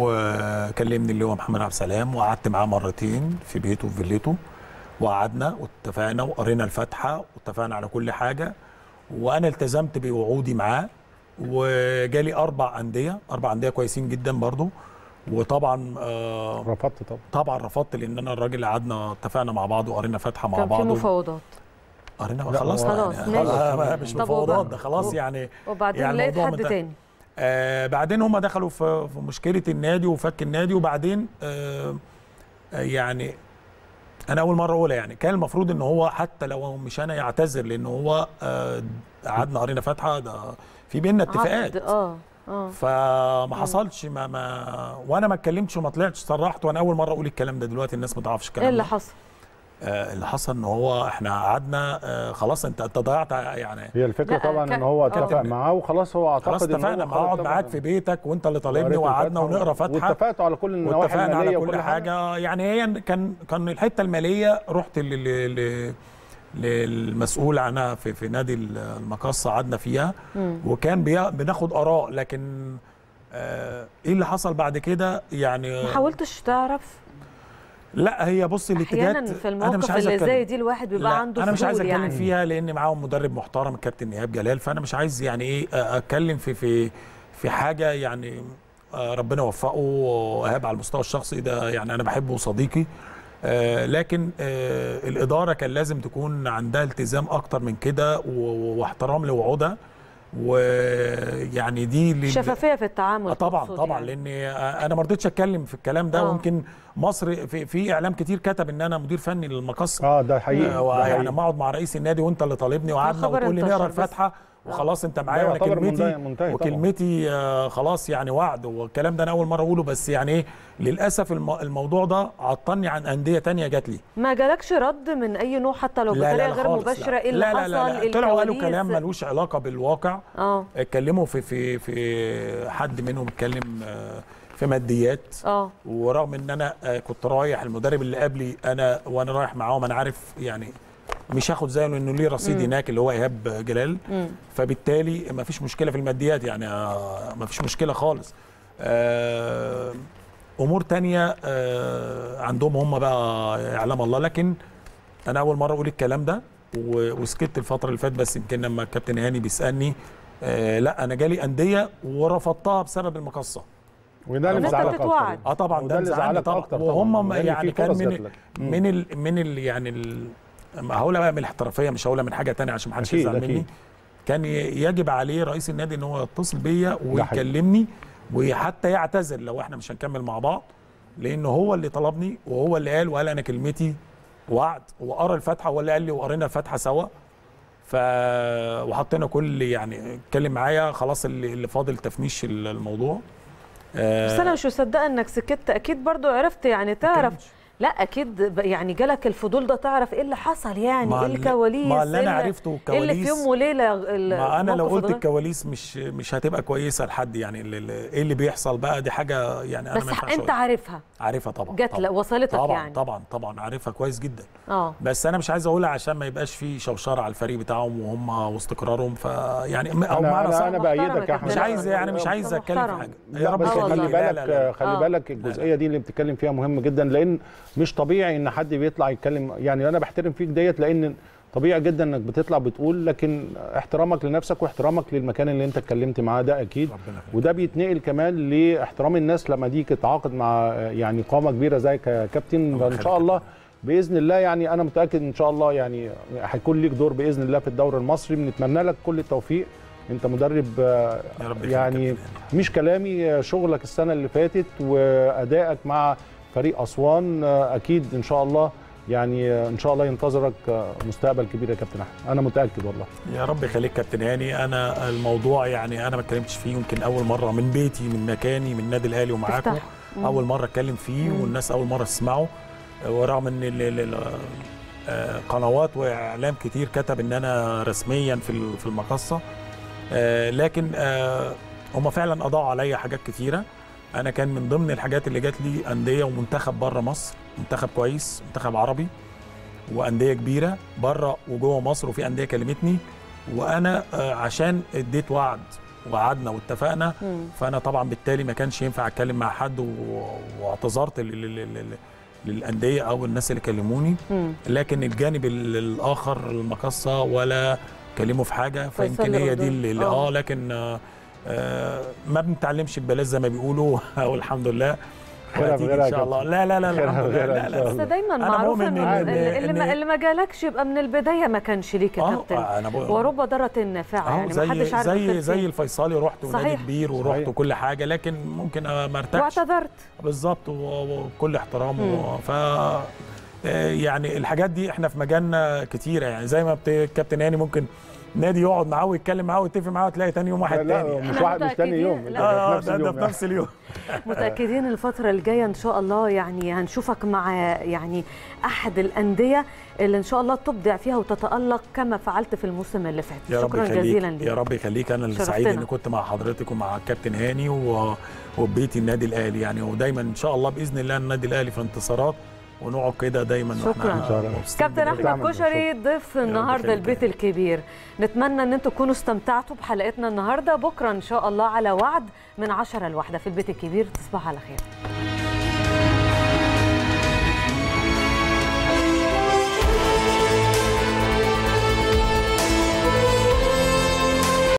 وكلمني اللي هو محمد عبد السلام وقعدت معاه مرتين في بيته في فيلته وقعدنا واتفقنا وقرينا الفاتحه واتفقنا على كل حاجه وانا التزمت بوعودي معاه وجالي اربع انديه اربع انديه كويسين جدا برضو وطبعا آه رفضت طبعا طبعا رفضت لان انا الراجل قعدنا اتفقنا مع بعض وقرينا فاتحه مع كان في بعض مفاوضات قرينا لا، خلاص هو- خلاص، يعني ماشي. خلاص مش طب مفاوضات وبعد- ده خلاص و- يعني وبعدين يعني لقيت الموضوع حد منتهي. تاني آه بعدين هم دخلوا في, في مشكله النادي وفك النادي وبعدين آه آه، يعني انا اول مره اقولها يعني كان المفروض ان هو حتى لو مش انا يعتذر لان هو آه، قعدنا قرينا فاتحه ده في بينا اتفاقات عقد اه اه فما حصلش ما, ما وانا ما اتكلمتش وما طلعتش صرحت وانا اول مره اقول الكلام ده دلوقتي الناس ما تعرفش الكلام ايه اللي ده. حصل؟ آه اللي حصل ان هو احنا قعدنا آه خلاص انت انت ضيعت يعني هي الفكرة لا، طبعا كان- ان هو آه. اتفق معاه وخلاص هو اعتقد خلاص إن هو اتفقنا ما خلاص اقعد طبعاً. معاك في بيتك وانت اللي طالبني وقريت وقعدنا الفاتحة ونقرا فاتحه واتفقتوا على كل النواحي واتفقنا المالية على كل وكل حاجه يعني هي كان كان الحته الماليه رحت لل- لل- للمسؤول عنها في في نادي المقصه قعدنا فيها مم. وكان بيا- بناخد اراء لكن آه، ايه اللي حصل بعد كده يعني ما حاولتش تعرف لا هي بص الاتجاهات احيانا في انا مش المواقف عايز اللي أتكلم. زي دي الواحد بيبقى لا، عنده انا مش عايز فضول اتكلم يعني. فيها لان معاهم مدرب محترم الكابتن ايهاب جلال فانا مش عايز يعني ايه اتكلم في في في حاجه يعني آه، ربنا يوفقه ايهاب على المستوى الشخصي ده يعني انا بحبه وصديقي آه، لكن آه، الاداره كان لازم تكون عندها التزام اكتر من كده و- واحترام لوعودها ويعني دي اللي شفافيه في التعامل آه طبعا تقصد طبعا يعني. لان انا ما رضيتش اتكلم في الكلام ده آه. ويمكن مصر في, في اعلام كتير كتب ان انا مدير فني للمقصه اه ده حقيقي آه، ده يعني حقيقي. لما اقعد مع رئيس النادي وانت اللي طالبني وقعدنا الخبر وتقول لي انتشر نقرا بس. الفاتحه وخلاص انت معايا ده وانا يعتبر كلمتي منتهي- منتهي طبعاً. وكلمتي آه، خلاص يعني وعد والكلام ده انا اول مره اقوله بس يعني ايه للاسف الم- الموضوع ده عطلني عن انديه تانية جات لي ما جالكش رد من اي نوع حتى لو لا بطريقه لا لا غير خالص مباشره لا. ايه اللي لا لا حصل لا, لا. إيه طلعوا قالوا الكواليس؟ كلام ملوش علاقه بالواقع اه اتكلموا في في في حد منهم اتكلم آه، في ماديات اه ورغم ان انا آه، كنت رايح المدرب اللي قبلي انا وانا رايح معاهم انا عارف يعني مش هاخد زيه لانه ليه رصيد هناك اللي هو ايهاب جلال مم. فبالتالي ما فيش مشكله في الماديات يعني آه، ما فيش مشكله خالص آه، امور تانية آه، عندهم هم بقى يعلم الله لكن انا اول مره اقول الكلام ده و- وسكت الفتره اللي فاتت بس يمكن لما الكابتن هاني بيسالني آه، لا انا جالي انديه ورفضتها بسبب المقصه وده اللي إن أنت مزعلك اكتر بتتوعد. اه طبعا وده ده اللي مزعلني زعلك طبعا أكتر طبعاً، وهم لأن يعني في كان فرص من جات لك. مم. من ال من ال يعني ال هقولها بقى من الاحترافيه مش هقولها من حاجه تانية عشان ما حدش أكيد، يزعل مني أكيد. كان ي- يجب عليه رئيس النادي ان هو يتصل بيا حقيقي. ويكلمني وحتى يعتذر لو احنا مش هنكمل مع بعض لان هو اللي طلبني وهو اللي قال وقال انا كلمتي وعد وقرا الفاتحه هو اللي قال لي وقرينا الفاتحه سوا ف وحطينا كل يعني اتكلم معايا خلاص اللي, اللي فاضل تفنيش الموضوع آه، بس انا مش مصدقه انك سكت اكيد برضو عرفت يعني تعرف كانش. لا اكيد ب- يعني جالك الفضول ده تعرف ايه اللي حصل يعني ما ايه اللي- الكواليس ما اللي إيه انا عرفته ايه اللي في الكواليس يوم وليله ال- ما انا لو الموقف قلت اتغير؟ الكواليس مش مش هتبقى كويسه لحد يعني ال- ال- ايه اللي بيحصل بقى دي حاجه يعني انا بس ما ينفعش انت أقولها. عارفها عارفها طبعا جات طبعاً. لك وصلتك طبعا يعني طبعا طبعا عارفها كويس جدا اه بس انا مش عايز اقولها عشان ما يبقاش في شوشره على الفريق بتاعهم وهم واستقرارهم فيعني او انا معنى انا, صح أنا محترم بايدك يا يا احمد مش عايز يعني مش عايز اتكلم في محترم. حاجه لا بس آه خلي والله. بالك لا لا لا. خلي آه. بالك الجزئيه دي اللي بتتكلم فيها مهمه جدا لان مش طبيعي ان حد بيطلع يتكلم يعني انا بحترم فيك ديت لان طبيعي جدا انك بتطلع بتقول لكن احترامك لنفسك واحترامك للمكان اللي انت اتكلمت معاه ده اكيد ربنا يخليك. وده بيتنقل كمان لاحترام الناس لما دي تتعاقد مع يعني قامه كبيره زي كابتن الله فان يخليك شاء يا الله كابتن. باذن الله يعني انا متاكد ان شاء الله يعني هيكون ليك دور باذن الله في الدوري المصري بنتمنى لك كل التوفيق انت مدرب آه، يا رب يخليك يعني يا كابتن. مش كلامي آه، شغلك السنه اللي فاتت وادائك مع فريق اسوان آه، اكيد ان شاء الله يعني آه، ان شاء الله ينتظرك آه، مستقبل كبير يا كابتن احمد انا متاكد والله يا رب يخليك كابتن هاني انا الموضوع يعني انا ما اتكلمتش فيه يمكن اول مره من بيتي من مكاني من النادي الاهلي ومعاكم تفتح. مم. اول مره اتكلم فيه مم. والناس اول مره تسمعه ورغم ان ال- ال- ال- آه، قنوات واعلام كتير كتب ان انا رسميا في ال- في المقصه آه، لكن آه، هم فعلا اضاعوا عليا حاجات كتيره انا كان من ضمن الحاجات اللي جات لي انديه ومنتخب بره مصر منتخب كويس منتخب عربي وانديه كبيره بره وجوه مصر وفي انديه كلمتني وانا آه، عشان اديت وعد وقعدنا واتفقنا مم. فانا طبعا بالتالي ما كانش ينفع اتكلم مع حد و- واعتذرت لل- لل- لل- للانديه او الناس اللي كلموني مم. لكن الجانب ال- الاخر المقصه ولا كلموا في حاجه فيصل فيمكن هي دي الردود. اللي اللي- آه. اه لكن آه آه ما بنتعلمش ببلاش زي ما بيقولوا والحمد لله خيرها وهتيجي بغيرها ان شاء يا الله كابتن. لا لا لا خيرها الحمد لله بغيرها لا إن لا شاء بس الله. دايما أنا معروف مؤمن انه إن- اللي, اللي, إن- ما, اللي ما جالكش يبقى من البدايه ما كانش ليك يا آه، كابتن انا بقول ورب ضاره نافعه اهو يعني ما حدش زي عارف الخير زي زي فين. الفيصلي رحت ونادي صحيح. كبير ورحت صحيح. وكل حاجه لكن ممكن آه، ما ارتاحش واعتذرت بالظبط و- وبكل احترام مم. و- ف آه، يعني الحاجات دي احنا في مجالنا كتيره يعني زي ما بت- الكابتن هاني ممكن نادي يقعد معاه ويتكلم معاه ويتفق معاه وتلاقي تاني يوم واحد لا تاني مش إحنا واحد مش تاني يوم متأكدين. ده لا. اه في نفس ده, ده اليوم في يعني. نفس اليوم متاكدين الفتره الجايه ان شاء الله يعني هنشوفك مع يعني احد الانديه اللي ان شاء الله تبدع فيها وتتالق كما فعلت في الموسم اللي فات يا رب شكرا يخليك جزيلا يا ليك رب يخليك انا اللي شرفتنا. سعيد اني كنت مع حضرتك ومع الكابتن هاني و... وبيتي النادي الاهلي يعني ودايما ان شاء الله باذن الله النادي الاهلي في انتصارات ونقعد كده دايما شكراً. إن شاء الله. مبسوطين كابتن باللقاء. احمد تعمل كشري ضيف النهارده يخليك. البيت الكبير نتمنى ان انتم تكونوا استمتعتوا بحلقتنا النهارده بكره ان شاء الله على وعد من 10 لواحده في البيت الكبير تصبحوا على خير